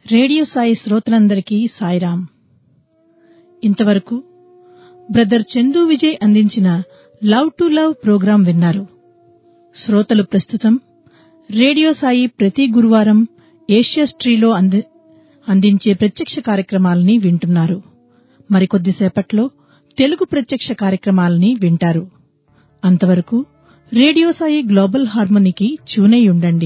Radio Sai శ్రోతలందరికీ సాయిరాం ఇంతవరకు brother Chandu Vijay అందించిన లవ్ టు లవ్ ప్రోగ్రాం విన్నారు శ్రోతలు ప్రస్తుతం రేడియో సాయి ప్రతి గురువారం ఏషియా స్ట్రీలో అంది అందించే ప్రత్యక్ష కార్యక్రమాలని వింటున్నారు మరికొద్దిసేపట్లో తెలుగు ప్రత్యక్ష కార్యక్రమాలని వింటారు అంతవరకు రేడియో సాయి గ్లోబల్ హార్మోనికి చూనై ఉండండి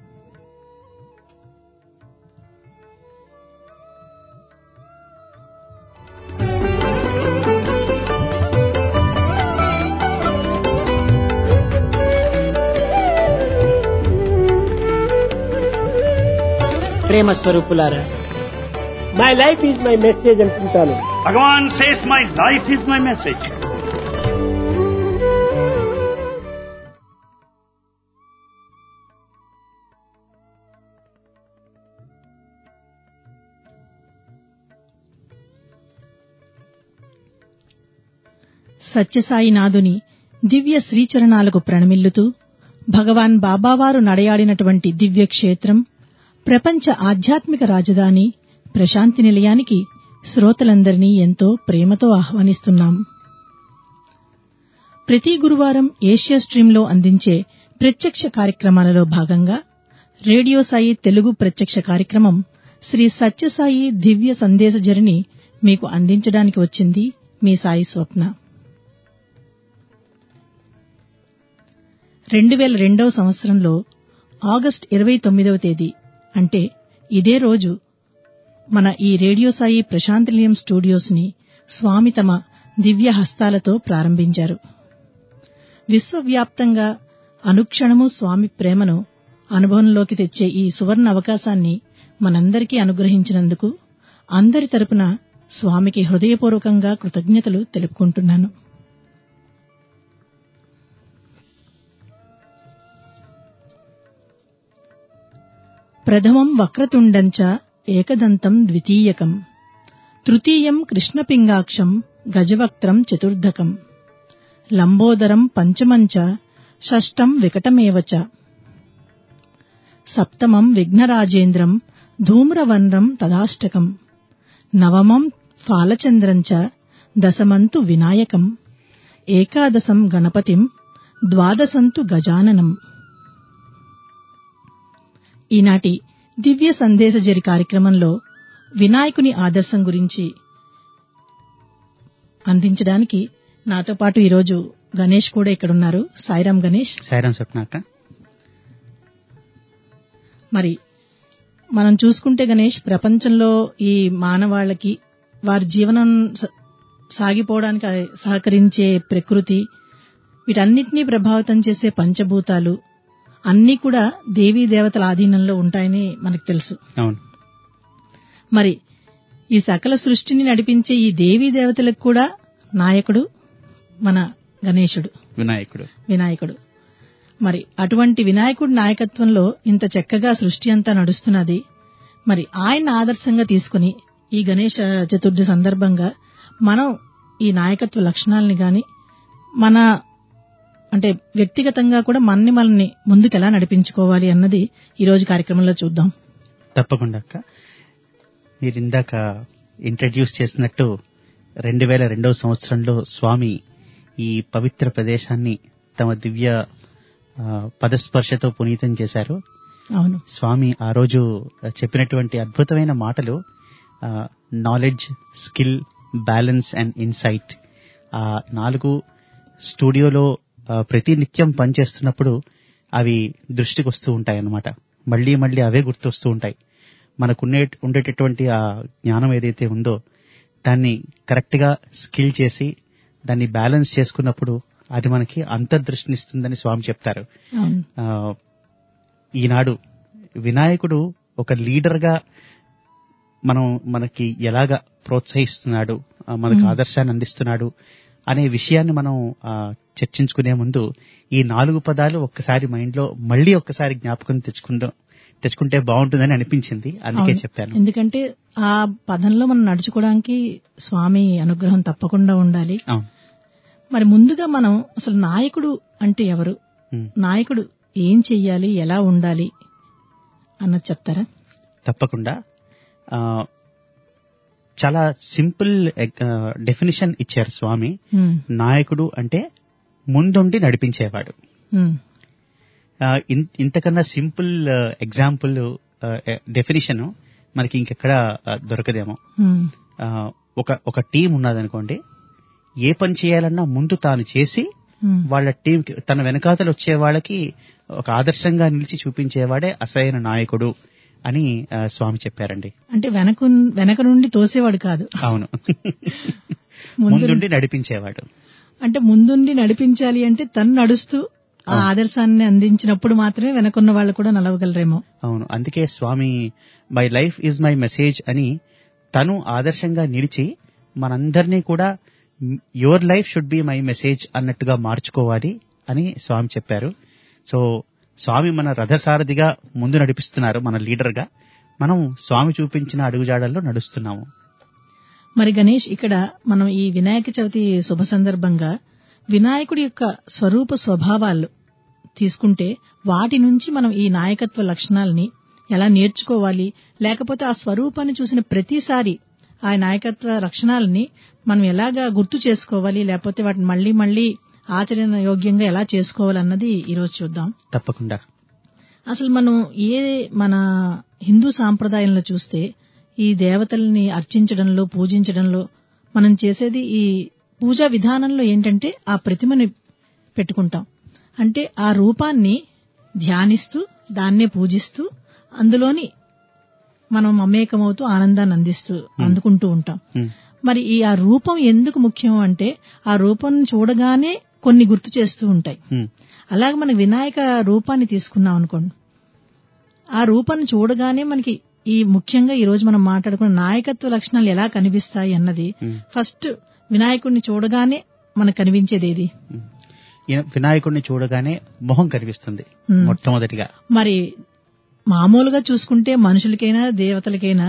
ప్రేమ స్వరూపులారా my life is my message అంటుంటాను Bhagavan says, My life is my message. సత్యసాయినాథుని దివ్య శ్రీచరణాలకు ప్రణమిల్లుతూ భగవాన్ బాబావారు నడయాడినటువంటి దివ్య క్షేత్రం ప్రపంచ ఆధ్యాత్మిక రాజధాని ప్రశాంతి నిలయానికి శ్రోతలందరినీ ఎంతో ప్రేమతో ఆహ్వానిస్తున్నాం ప్రతి గురువారం ఏషియా స్ట్రీంలో అందించే ప్రత్యక్ష కార్యక్రమాలలో భాగంగా రేడియో సాయి తెలుగు ప్రత్యక్ష కార్యక్రమం శ్రీ సత్యసాయి దివ్య సందేశజరిని మీకు అందించడానికి వచ్చింది మీ సాయి స్వప్న రెండు వేల రెండవ సంవత్సరంలో ఆగస్టు ఇరవై తొమ్మిదవ తేదీ అంటే ఇదే రోజు మన ఈ రేడియో సాయి ప్రశాంత్ నిలయం స్టూడియోస్ ని స్వామి తమ దివ్య హస్తాలతో ప్రారంభించారు విశ్వవ్యాప్తంగా అనుక్షణము స్వామి ప్రేమను అనుభవంలోకి తెచ్చే ఈ సువర్ణ అవకాశాన్ని మనందరికీ అనుగ్రహించినందుకు అందరి తరపున స్వామికి హృదయపూర్వకంగా కృతజ్ఞతలు తెలుపుకుంటున్నాను ప్రథమం వక్రతుండంచ ఏకదంతం ద్వితీయకం తృతీయం కృష్ణపింగాక్షం గజవక్త్రం చతుర్ధకం లంబోదరం పంచమంచ షష్టం వికటమేవ చ సప్తమం విఘ్నరాజేంద్రం ధూమ్రవర్ణం తదాష్టకం నవమం ఫాలచంద్రం చ దశమంతు వినాయకం ఏకాదశం గణపతిం ద్వాదశంతు గజాననం ఈనాటి దివ్య సందేశజరి కార్యక్రమంలో వినాయకుని ఆదర్శం గురించి అందించడానికి నాతో పాటు ఈరోజు గణేష్ కూడా ఇక్కడున్నారు సాయిరాం గణేష్ సాయిరాం స్వప్నాక మరి మనం చూసుకుంటే గణేష్ ప్రపంచంలో ఈ మానవాళికి వారి జీవనం స- సాగిపోవడానికి అది సహకరించే ప్రకృతి వీటన్నిటినీ ప్రభావితం చేసే పంచభూతాలు అన్నీ కూడా దేవీ దేవతల ఆధీనంలో ఉంటాయని మనకు తెలుసు అవును మరి ఈ సకల సృష్టిని నడిపించే ఈ దేవీ దేవతలకు కూడా నాయకుడు మన గణేశుడు వినాయకుడు వినాయకుడు మరి అటువంటి వినాయకుడి నాయకత్వంలో ఇంత చక్కగా సృష్టి అంతా నడుస్తున్నది మరి ఆయన ఆదర్శంగా తీసుకుని ఈ గణేష చతుర్థి సందర్భంగా మనం ఈ నాయకత్వ లక్షణాలని గాని మన అంటే వ్యక్తిగతంగా కూడా మనని మనల్ని ముందుకు ఎలా నడిపించుకోవాలి అన్నది ఈ రోజు కార్యక్రమంలో చూద్దాం తప్పకుండా అక్క మీరు ఇందాక ఇంట్రడ్యూస్ చేసినట్టు రెండు వేల రెండవ సంవత్సరంలో స్వామి ఈ పవిత్ర ప్రదేశాన్ని తమ దివ్య ఆ, పదస్పర్శతో పునీతం చేశారు అవును స్వామి ఆ రోజు చెప్పినటువంటి అద్భుతమైన మాటలు knowledge skill balance and insight ఆ నాలుగు స్టూడియోలో ఆ, ప్రతి నిత్యం పనిచేస్తున్నప్పుడు అవి దృష్టికి వస్తూ ఉంటాయి అన్నమాట మళ్ళీ మళ్ళీ అవే గుర్తొస్తూ ఉంటాయి మనకుండే ఉండేటటువంటి ఆ జ్ఞానం ఏదైతే ఉందో దాన్ని కరెక్ట్ గా స్కిల్ చేసి దాన్ని బ్యాలెన్స్ చేసుకున్నప్పుడు అది మనకి అంతర్దృష్టినిస్తుందని స్వామి చెప్తారు అవును ఆ, ఈనాడు వినాయకుడు ఒక లీడర్ గా మనం మనకి ఎలాగా ప్రోత్సహిస్తున్నాడు ఆ, మనకు ఆదర్శాన్ని అందిస్తున్నాడు అనే విషయాన్ని మనం ఆ, చర్చించుకునే ముందు ఈ నాలుగు పదాలు ఒక్కసారి మైండ్ లో మళ్ళీ ఒక్కసారి జ్ఞాపకం తెచ్చుకుందాం తెచ్చుకుంటే బాగుంటుందని అనిపించింది అందుకే అవును. చెప్పాను ఎందుకంటే ఆ పదంలో మనం నడుచుకోవడానికి స్వామి అనుగ్రహం తప్పకుండా ఉండాలి అవును మరి ముందుగా మనం అసలు నాయకుడు అంటే ఎవరు ఉమ్. నాయకుడు ఏం చెయ్యాలి ఎలా ఉండాలి అన్నది చెప్తారా తప్పకుండా ఆ, చాలా సింపుల్ డెఫినిషన్ ఇచ్చారు స్వామి ఉమ్, నాయకుడు అంటే ముందుండి నడిపించేవాడు ఉమ్, ఆ, ఇన్- ఇంతకన్నా సింపుల్ ఎగ్జాంపుల్ డెఫినిషన్ మనకి ఇంకెక్కడ ఆ, దొరకదేమో ఉమ్, ఆ, ఒక ఒక టీం ఉన్నదనుకోండి ఏ పని చేయాలన్నా ముందు తాను చేసి ఉమ్. వాళ్ళ టీం తన వెనకాతలు వచ్చే వాళ్ళకి ఒక ఆదర్శంగా నిలిచి చూపించేవాడే అసలైన నాయకుడు అని ఆ, స్వామి చెప్పారండి అంటే వెనక వెనక నుండి తోసేవాడు కాదు అవును ముందు ముందుండి నడిపించేవాడు అంటే ముందుండి నడిపించాలి అంటే తను నడుస్తూ ఆ ఆదర్శాన్ని అందించినప్పుడు మాత్రమే వెనకున్న వాళ్ళు కూడా నలవగలరేమో అవును అందుకే Swami my life is my message అని తను ఆదర్శంగా నిలిచి మనందరినీ కూడా your life should be my message అన్నట్టుగా మార్చుకోవాలి అని స్వామి చెప్పారు సో స్వామి మన రథసారథిగా ముందు నడిపిస్తున్నారు మన లీడర్గా మనం స్వామి చూపించిన అడుగుజాడల్లో నడుస్తున్నాము మరి గణేష్ ఇక్కడ మనం ఈ వినాయక చవితి శుభ సందర్భంగా వినాయకుడి యొక్క స్వరూప స్వభావాలు తీసుకుంటే వాటి నుంచి మనం ఈ నాయకత్వ లక్షణాలని ఎలా నేర్చుకోవాలి లేకపోతే ఆ స్వరూపాన్ని చూసిన ప్రతిసారి ఆ నాయకత్వ లక్షణాలని మనం ఎలాగా గుర్తు చేసుకోవాలి లేకపోతే వాటిని మళ్ళీ మళ్ళీ ఆచరణ యోగ్యంగా ఎలా చేసుకోవాలన్నది ఈరోజు చూద్దాం తప్పకుండా అసలు మనం ఏ మన హిందూ సాంప్రదాయంలో చూస్తే ఈ దేవతల్ని అర్చించడంలో పూజించడంలో మనం చేసేది ఈ పూజా విధానంలో ఏంటంటే ఆ ప్రతిమని పెట్టుకుంటాం అంటే ఆ రూపాన్ని ధ్యానిస్తూ దాన్నే పూజిస్తూ అందులోని మనం మమేకమవుతూ ఆనందాన్ని అందిస్తూ అందుకుంటూ ఉంటాం ఉమ్, మరి ఈ ఆ రూపం ఎందుకు ముఖ్యం అంటే ఆ రూపం చూడగానే కొన్ని గుర్తు చేస్తూ ఉంటాయి ఉమ్, అలాగే మన వినాయక రూపాన్ని తీసుకున్నాం అనుకోండి ఆ రూపాన్ని చూడగానే మనకి ఈ ముఖ్యంగా ఈ రోజు మనం మాట్లాడుకున్న నాయకత్వ లక్షణాలు ఎలా కనిపిస్తాయి అన్నది ఉమ్. ఫస్ట్ వినాయకుడిని చూడగానే మనకు కనిపించేది ఏది ఈయన వినాయకుడిని చూడగానే మొహం కనిపిస్తుంది ఉమ్. మొట్టమొదటిగా మరి మామూలుగా చూసుకుంటే మనుషులకైనా దేవతలకైనా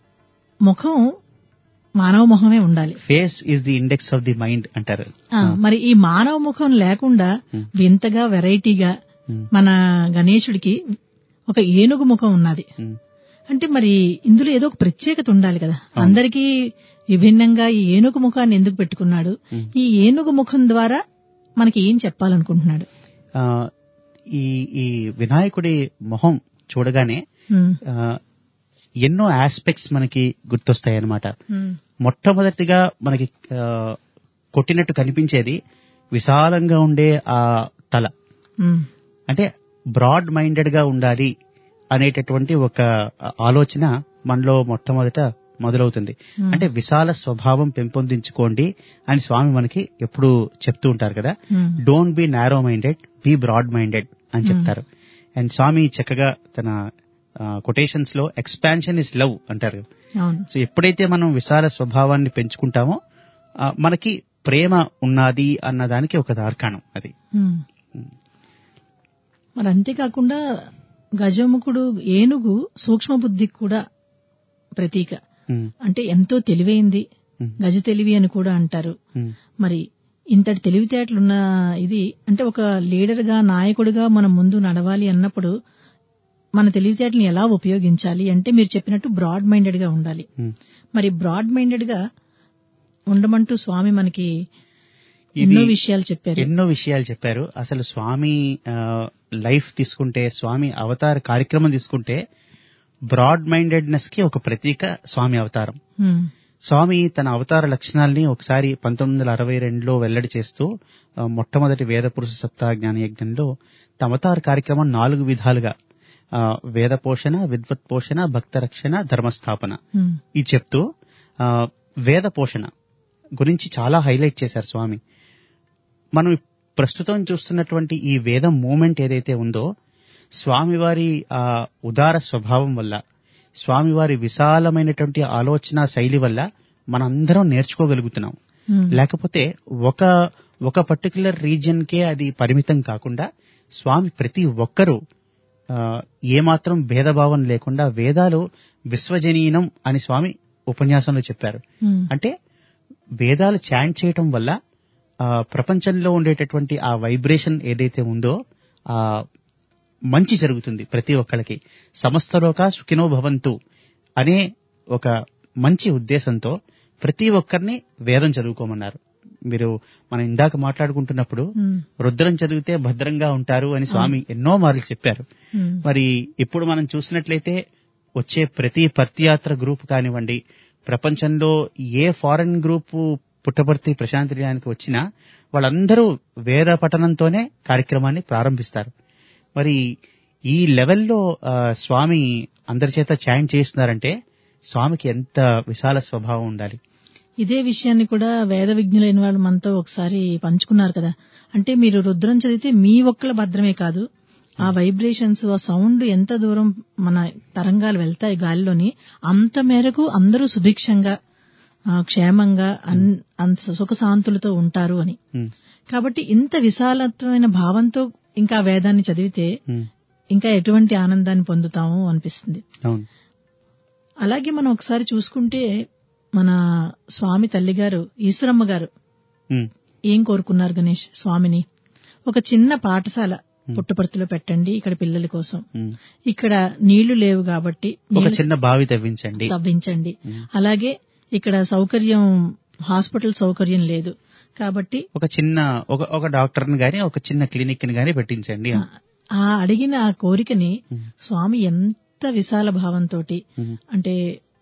ముఖం మానవ ముఖమే ఉండాలి face is the index of the mind అంటారు ఆ, మరి ఈ మానవ ముఖం లేకుండా ఉమ్. వింతగా వెరైటీగా ఉమ్, మన గణేశుడికి ఒక ఏనుగు ముఖం ఉన్నది ఉమ్. అంటే మరి ఇందులో ఏదో ఒక ప్రత్యేకత ఉండాలి కదా అందరికీ విభిన్నంగా ఈ ఏనుగు ముఖాన్ని ఎందుకు పెట్టుకున్నాడు ఉమ్. ఈ ఏనుగు ముఖం ద్వారా మనకి ఏం చెప్పాలనుకుంటున్నాడు ఆ, ఈ ఈ వినాయకుడి మొహం చూడగానే ఉమ్, ఆ, ఎన్నో ఆస్పెక్ట్స్ మనకి గుర్తొస్తాయి అన్నమాట ఉమ్, మొట్టమొదటిగా మనకి ఆ, కొట్టినట్టు కనిపించేది విశాలంగా ఉండే ఆ తల ఉమ్, అంటే బ్రాడ్ మైండెడ్ గా ఉండాలి అనేటటువంటి ఒక ఆలోచన మనలో మొట్టమొదట మొదలవుతుంది Hmm. అంటే విశాల స్వభావం పెంపొందించుకోండి అని స్వామి మనకి ఎప్పుడు చెప్తూ ఉంటారు కదా um, don't be narrow minded be broad minded అని చెప్తారు అండ్ స్వామి చక్కగా తన కొటేషన్స్ లో ఎక్స్పాన్షన్ ఇస్ లవ్ అంటారు అవును సో ఎప్పుడైతే మనం విశాల స్వభావాన్ని పెంచుకుంటామో ఆ, మనకి ప్రేమ ఉన్నది అన్నదానికి ఒక దార్కాణం అది ఉమ్. మరి అంతేకాకుండా గజముఖుడు ఏనుగు సూక్ష్మ బుద్ధికి కూడా ప్రతీక ఉమ్, అంటే ఎంతో తెలివైంది ఉమ్, గజ తెలివి అని కూడా అంటారు ఉమ్, మరి ఇంతటి తెలివితేటలున్న ఇది అంటే ఒక లీడర్గా నాయకుడిగా మనం ముందు నడవాలి అన్నప్పుడు మన తెలివితేటలను ఎలా ఉపయోగించాలి అంటే మీరు చెప్పినట్టు బ్రాడ్ మైండెడ్ గా ఉండాలి ఉమ్. మరి బ్రాడ్ మైండెడ్ గా ఉండమంటూ స్వామి మనకి ఇది ఎన్నో విషయాలు చెప్పారు ఎన్నో విషయాలు చెప్పారు అసలు స్వామి ఆ, లైఫ్ తీసుకుంటే స్వామి అవతార కార్యక్రమం తీసుకుంటే బ్రాడ్ మైండెడ్నెస్ కి ఒక ప్రతీక స్వామి అవతారం ఉమ్, స్వామి తన అవతార లక్షణాల్ని ఒకసారి పంతొమ్మిది వందల అరవై రెండులో వెల్లడి చేస్తూ ఆ, మొట్టమొదటి వేద పురుష సప్తాహ జ్ఞాన యజ్ఞంలో తమ అవతార కార్యక్రమం నాలుగు విధాలుగా ఆ, వేద పోషణ విద్వత్ పోషణ భక్త రక్షణ ధర్మస్థాపన ఉమ్, ఇది చెప్తూ ఆ, వేద పోషణ గురించి చాలా హైలైట్ చేశారు స్వామి మనం ప్రస్తుతం చూస్తున్నటువంటి ఈ వేదం మూమెంట్ ఏదైతే ఉందో స్వామివారి ఆ ఉదార స్వభావం వల్ల స్వామివారి విశాలమైనటువంటి ఆలోచన శైలి వల్ల మనందరం నేర్చుకోగలుగుతున్నాం ఉమ్, లేకపోతే ఒక ఒక పర్టికులర్ రీజియన్ కే అది పరిమితం కాకుండా స్వామి ప్రతి ఒక్కరూ ఆ, ఏమాత్రం భేదభావం లేకుండా వేదాలు విశ్వజనీనం అని స్వామి ఉపన్యాసంలో చెప్పారు ఉమ్, అంటే వేదాలు చాంట్ చేయటం వల్ల ఆ, ప్రపంచంలో ఉండేటటువంటి ఆ వైబ్రేషన్ ఏదైతే ఉందో ఆ మంచి జరుగుతుంది ప్రతి ఒక్కళ్ళకి సమస్తలోక సుఖినో భవంతు అనే ఒక మంచి ఉద్దేశంతో ప్రతి ఒక్కరిని వేదం చదువుకోమన్నారు మీరు మనం ఇందాక మాట్లాడుకుంటున్నప్పుడు ఉమ్, రుద్రం చదివితే భద్రంగా ఉంటారు అని స్వామి ఎన్నో మార్లు చెప్పారు ఉమ్, మరి ఇప్పుడు మనం చూసినట్లయితే వచ్చే ప్రతి పర్తియాత్ర గ్రూప్ కానివ్వండి ప్రపంచంలో ఏ ఫారెన్ గ్రూప్ పుట్టపర్తి ప్రశాంతి నిలయానికి వచ్చినా వాళ్ళందరూ వేద పఠనంతోనే కార్యక్రమాన్ని ప్రారంభిస్తారు మరి ఈ లెవెల్లో ఆ, స్వామి అందరి చేత చాంట్ చేస్తున్నారంటే స్వామికి ఎంత విశాల స్వభావం ఉండాలి ఇదే విషయాన్ని కూడా వేద విజ్ఞులైన వాళ్ళు మనతో ఒకసారి పంచుకున్నారు కదా అంటే మీరు రుద్రం చదివితే మీ ఒక్కల భద్రమే కాదు ఆ వైబ్రేషన్స్ ఆ సౌండ్ ఎంత దూరం మన తరంగాలు వెళ్తాయి గాలిలోని అంత మేరకు అందరూ సుభిక్షంగా ఆ, క్షేమంగా అన్- అంత సుఖశాంతులతో ఉంటారు అని ఉమ్, కాబట్టి ఇంత విశాలత్వమైన భావంతో ఇంకా వేదాన్ని చదివితే ఉమ్, ఇంకా ఎటువంటి ఆనందాన్ని పొందుతాము అనిపిస్తుంది అవును అలాగే మనం ఒకసారి చూసుకుంటే మన స్వామి తల్లిగారు ఈశ్వరమ్మ గారు ఉమ్, ఏం కోరుకున్నారు గణేష్ స్వామిని ఒక చిన్న పాఠశాల పుట్టపర్తిలో పెట్టండి ఇక్కడ పిల్లల కోసం ఉమ్. ఇక్కడ నీళ్లు లేవు కాబట్టి ఒక నీళ్లు చిన్న బావి తవ్వించండి తవ్వించండి అలాగే ఇక్కడ సౌకర్యం హాస్పిటల్ సౌకర్యం లేదు కాబట్టి ఒక చిన్న ఒక ఒక డాక్టర్ని గాని ఒక చిన్న క్లినిక్ ని గాని పెట్టించండి ఆ- ఆ అడిగిన ఆ కోరికని ఉమ్. స్వామి ఎంత విశాల భావంతో ఉమ్. అంటే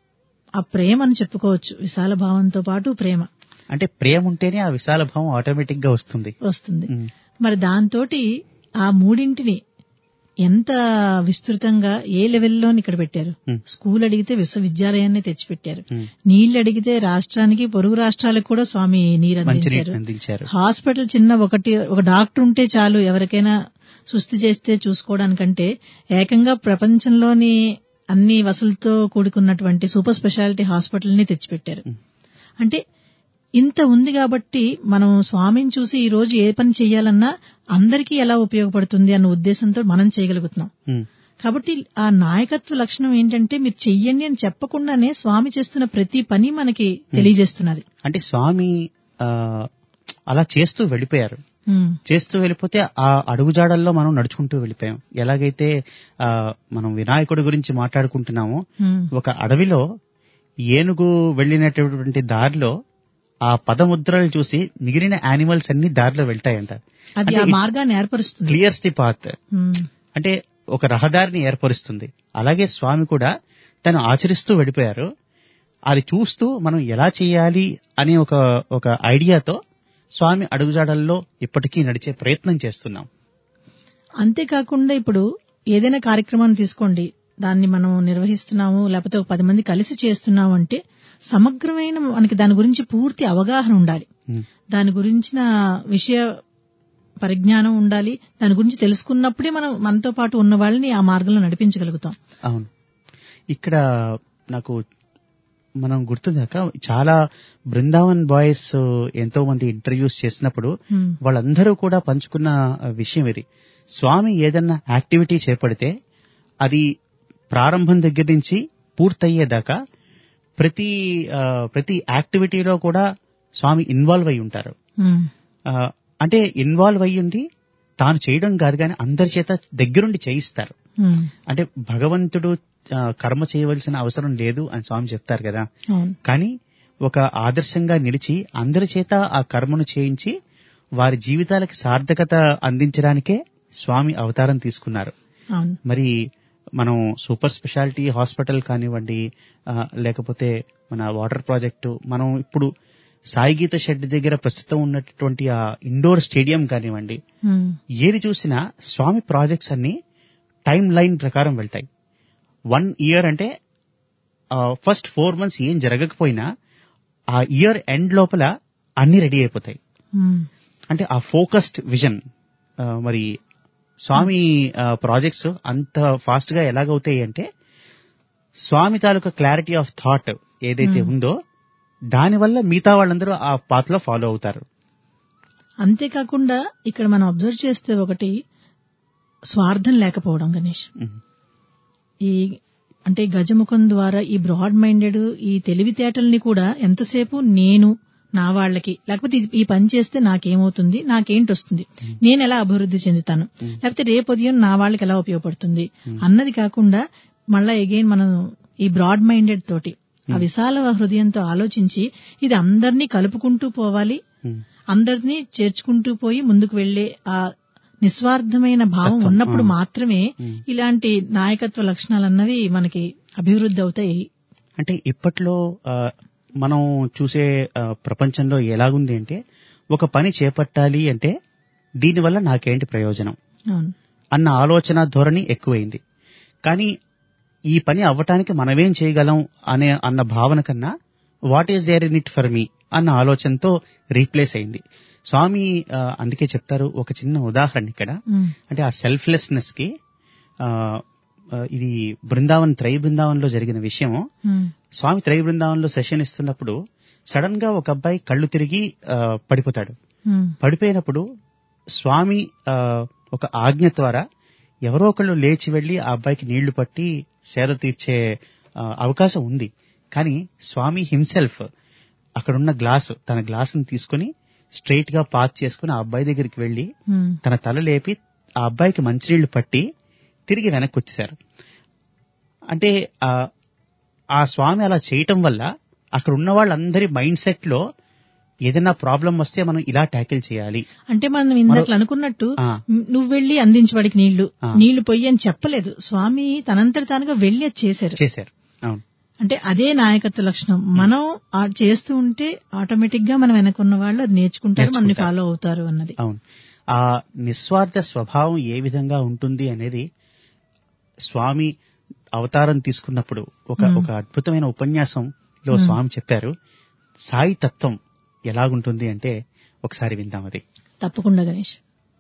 ఆ ప్రేమ అని చెప్పుకోవచ్చు విశాల భావంతో పాటు ప్రేమ అంటే ప్రేమ ఉంటేనే ఆ విశాల భావం ఆటోమేటిక్ గా వస్తుంది వస్తుంది ఉమ్. మరి దాంతోటి ఆ మూడింటిని ఎంత విస్తృతంగా ఏ లెవెల్లో ఇక్కడ పెట్టారు ఉమ్. స్కూల్ అడిగితే విశ్వవిద్యాలయాన్ని తెచ్చిపెట్టారు ఉమ్. నీళ్లు అడిగితే రాష్ట్రానికి పొరుగు రాష్ట్రాలకు కూడా స్వామి నీరు మంచినీటిని అందించారు అందించారు హాస్పిటల్ చిన్న ఒకటి ఒక డాక్టర్ ఉంటే చాలు ఎవరికైనా సుస్థి చేస్తే చూసుకోవడానికంటే ఏకంగా ప్రపంచంలోని అన్ని వసతులతో కూడుకున్నటువంటి సూపర్ స్పెషాలిటీ హాస్పిటల్ ని తెచ్చిపెట్టారు అంటే ఇంత ఉంది కాబట్టి మనం స్వామిని చూసి ఈ రోజు ఏ పని చేయాలన్నా అందరికీ ఎలా ఉపయోగపడుతుంది అన్న ఉద్దేశంతో మనం చేయగలుగుతున్నాం ఉమ్. కాబట్టి ఆ నాయకత్వ లక్షణం ఏంటంటే మీరు చెయ్యండి అని చెప్పకుండానే స్వామి చేస్తున్న ప్రతి పని మనకి తెలియజేస్తున్నది అంటే స్వామి ఆ, అలా చేస్తూ వెళ్ళిపోయారు ఉమ్, చేస్తూ వెళ్ళిపోతే ఆ అడుగుజాడల్లో మనం నడుచుకుంటూ వెళ్ళిపోయాం ఎలాగైతే ఆ, మనం వినాయకుడి గురించి మాట్లాడుకుంటున్నామో ఉమ్, ఒక అడవిలో ఏనుగు వెళ్ళినటువంటి దారిలో ఆ పదముద్రలు చూసి మిగిలిన యానిమల్స్ అన్ని దారిలో వెళ్తాయంట అది ఆ మార్గాన్ని ఏర్పరుస్తుంది క్లియర్స్ ది పాత్ ఉమ్, అంటే ఒక రహదారిని ఏర్పరుస్తుంది అలాగే స్వామి కూడా తను ఆచరిస్తూ వెళ్ళిపోయారు అది చూస్తూ మనం ఎలా చేయాలి అనే ఒక ఒక ఐడియాతో స్వామి అడుగుజాడల్లో ఇప్పటికీ నడిచే ప్రయత్నం చేస్తున్నాం అంతేకాకుండా ఇప్పుడు ఏదైనా కార్యక్రమాన్ని తీసుకోండి దాన్ని మనం నిర్వహిస్తున్నాము లేకపోతే ఒక పది మంది కలిసి చేస్తున్నాము అంటే సమగ్రమైన మనకి దాని గురించి పూర్తి అవగాహన ఉండాలి ఉమ్, దాని గురించిన విషయ పరిజ్ఞానం ఉండాలి దాని గురించి తెలుసుకున్నప్పుడే మనం మనతో పాటు ఉన్న వాళ్ళని ఆ మార్గంలో నడిపించగలుగుతాం అవును ఇక్కడ నాకు మనం గుర్తుందాక చాలా బృందావన్ బాయ్స్ ఎంతో మంది ఇంటర్వ్యూస్ చేసినప్పుడు ఉమ్, వాళ్ళందరూ కూడా పంచుకున్న విషయం ఇది స్వామి ఏదన్నా యాక్టివిటీ చేపడితే అది ప్రారంభం దగ్గర నుంచి పూర్తయ్యేదాకా ప్రతి ఆ, ప్రతి యాక్టివిటీలో కూడా స్వామి ఇన్వాల్వ్ అయి ఉంటారు ఉమ్, ఆ, అంటే ఇన్వాల్వ్ అయ్యి ఉండి తాను చేయడం కాదు కానీ అందరి చేత దగ్గరుండి చేయిస్తారు ఉమ్, అంటే భగవంతుడు ఆ, కర్మ చేయవలసిన అవసరం లేదు అని స్వామి చెప్తారు కదా అవును కానీ ఒక ఆదర్శంగా నిలిచి అందరి చేత ఆ కర్మను చేయించి వారి జీవితాలకి సార్థకత అందించడానికే స్వామి అవతారం తీసుకున్నారు అవును మరి మనం సూపర్ స్పెషాలిటీ హాస్పిటల్ కానివ్వండి ఆ, లేకపోతే మన వాటర్ ప్రాజెక్టు మనం ఇప్పుడు సాయిగీత షెడ్ దగ్గర ప్రస్తుతం ఉన్నటువంటి ఆ ఇండోర్ స్టేడియం కానివ్వండి ఉమ్, ఏది చూసినా స్వామి ప్రాజెక్ట్స్ అన్ని టైం లైన్ ప్రకారం వెళ్తాయి వన్ ఇయర్ అంటే ఫస్ట్ ఫోర్ మంత్స్ ఏం జరగకపోయినా ఆ ఇయర్ ఎండ్ లోపల అన్ని రెడీ అయిపోతాయి ఉమ్, అంటే ఆ ఫోకస్డ్ విజన్ మరి స్వామి ప్రాజెక్ట్స్ అంత ఫాస్ట్ గా ఎలాగవుతాయి అంటే స్వామి తాలూకా క్లారిటీ ఆఫ్ థాట్ ఏదైతే ఉందో దానివల్ల మిగతా వాళ్ళందరూ ఆ పాత్ లో ఫాలో అవుతారు అంతేకాకుండా ఇక్కడ మనం అబ్జర్వ్ చేస్తే ఒకటి స్వార్థం లేకపోవడం గణేష్ ఉమ్, ఈ అంటే గజముఖం ద్వారా ఈ బ్రాడ్ మైండెడ్ ఈ తెలివితేటల్ని కూడా ఎంతసేపు నేను నా వాళ్ళకి లేకపోతే ఇది- ఈ పని చేస్తే నాకేమవుతుంది నాకేంటి వస్తుంది నేను ఎలా అభివృద్ధి చెందుతాను లేకపోతే రేపు ఉదయం నా వాళ్ళకి ఎలా ఉపయోగపడుతుంది అన్నది కాకుండా మళ్ళా ఎగైన్ మనం ఈ బ్రాడ్ మైండెడ్ తోటి ఆ విశాల హృదయంతో ఆలోచించి ఇది అందరినీ కలుపుకుంటూ పోవాలి ఉమ్, అందరినీ చేర్చుకుంటూ పోయి ముందుకు వెళ్లే ఆ నిస్వార్థమైన భావం తత్వం, ఉన్నప్పుడు ఆ. మాత్రమే ఉమ్. ఇలాంటి నాయకత్వ లక్షణాలు అన్నవి మనకి అభివృద్ధి అవుతాయి అంటే ఇప్పట్లో ఆ, మనం చూసే ఆ, ప్రపంచంలో ఎలాగుంది అంటే ఒక పని చేపట్టాలి అంటే దీనివల్ల నాకేంటి ప్రయోజనం అవును అన్న ఆలోచన ధోరణి ఎక్కువైంది కానీ ఈ పని అవ్వటానికి మనమేం చేయగలం అనే అన్న భావన కన్నా what is there in it for me అన్న ఆలోచనతో రీప్లేస్ అయింది స్వామి ఆ, అందుకే చెప్తారు ఒక చిన్న ఉదాహరణ ఇక్కడ ఉమ్, అంటే ఆ సెల్ఫ్లెస్నెస్ కి ఆ, ఆ, ఇది బృందావన్ త్రై బృందావన్లో జరిగిన విషయం ఉమ్, స్వామి త్రై బృందావన్లో సెషన్ ఇస్తున్నప్పుడు సడన్ గా ఒక అబ్బాయి కళ్ళు తిరిగి ఆ, పడిపోతాడు ఉమ్, పడిపోయినప్పుడు స్వామి ఆ, ఒక ఆజ్ఞ ద్వారా ఎవరో ఒకళ్ళు లేచి వెళ్లి ఆ అబ్బాయికి నీళ్లు పట్టి సేద తీర్చే ఆ, అవకాశం ఉంది కానీ స్వామి హిమ్సెల్ఫ్ అక్కడున్న గ్లాసు తన గ్లాసును తీసుకుని స్ట్రైట్ గా పాస్ చేసుకుని ఆ అబ్బాయి దగ్గరికి వెళ్లి ఉమ్, తన తల లేపి ఆ అబ్బాయికి మంచినీళ్లు పట్టి తిరిగి వెనక్కి వచ్చేశారు అంటే ఆ ఆ స్వామి అలా చేయటం వల్ల అక్కడ ఉన్న వాళ్ళందరి మైండ్ సెట్ లో ఏదైనా ప్రాబ్లం వస్తే మనం ఇలా ట్యాకిల్ చేయాలి అంటే మనం ఇందాక అనుకున్నట్టు ఆ. నువ్వు వెళ్లి అందించబడికి నీళ్లు ఆ. నీళ్లు పొయ్యి అని చెప్పలేదు స్వామి తనంతటి తానుగా వెళ్లి అది చేశారు చేశారు అవును అంటే అదే నాయకత్వ లక్షణం మనం ఆ చేస్తూ ఉంటే ఆటోమేటిక్ గా మనం వెనకున్న వాళ్ళు అది నేర్చుకుంటారు మనని నేర్చుకుంటారు. ఫాలో అవుతారు అన్నది అవును ఆ నిస్వార్థ స్వభావం ఏ విధంగా ఉంటుంది అనేది స్వామి అవతారం తీసుకున్నప్పుడు ఒక Hmm. ఒక అద్భుతమైన ఉపన్యాసంలో Hmm. స్వామి చెప్పారు సాయి తత్వం ఎలాగుంటుంది అంటే ఒకసారి విందాం అది తప్పకుండా గణేష్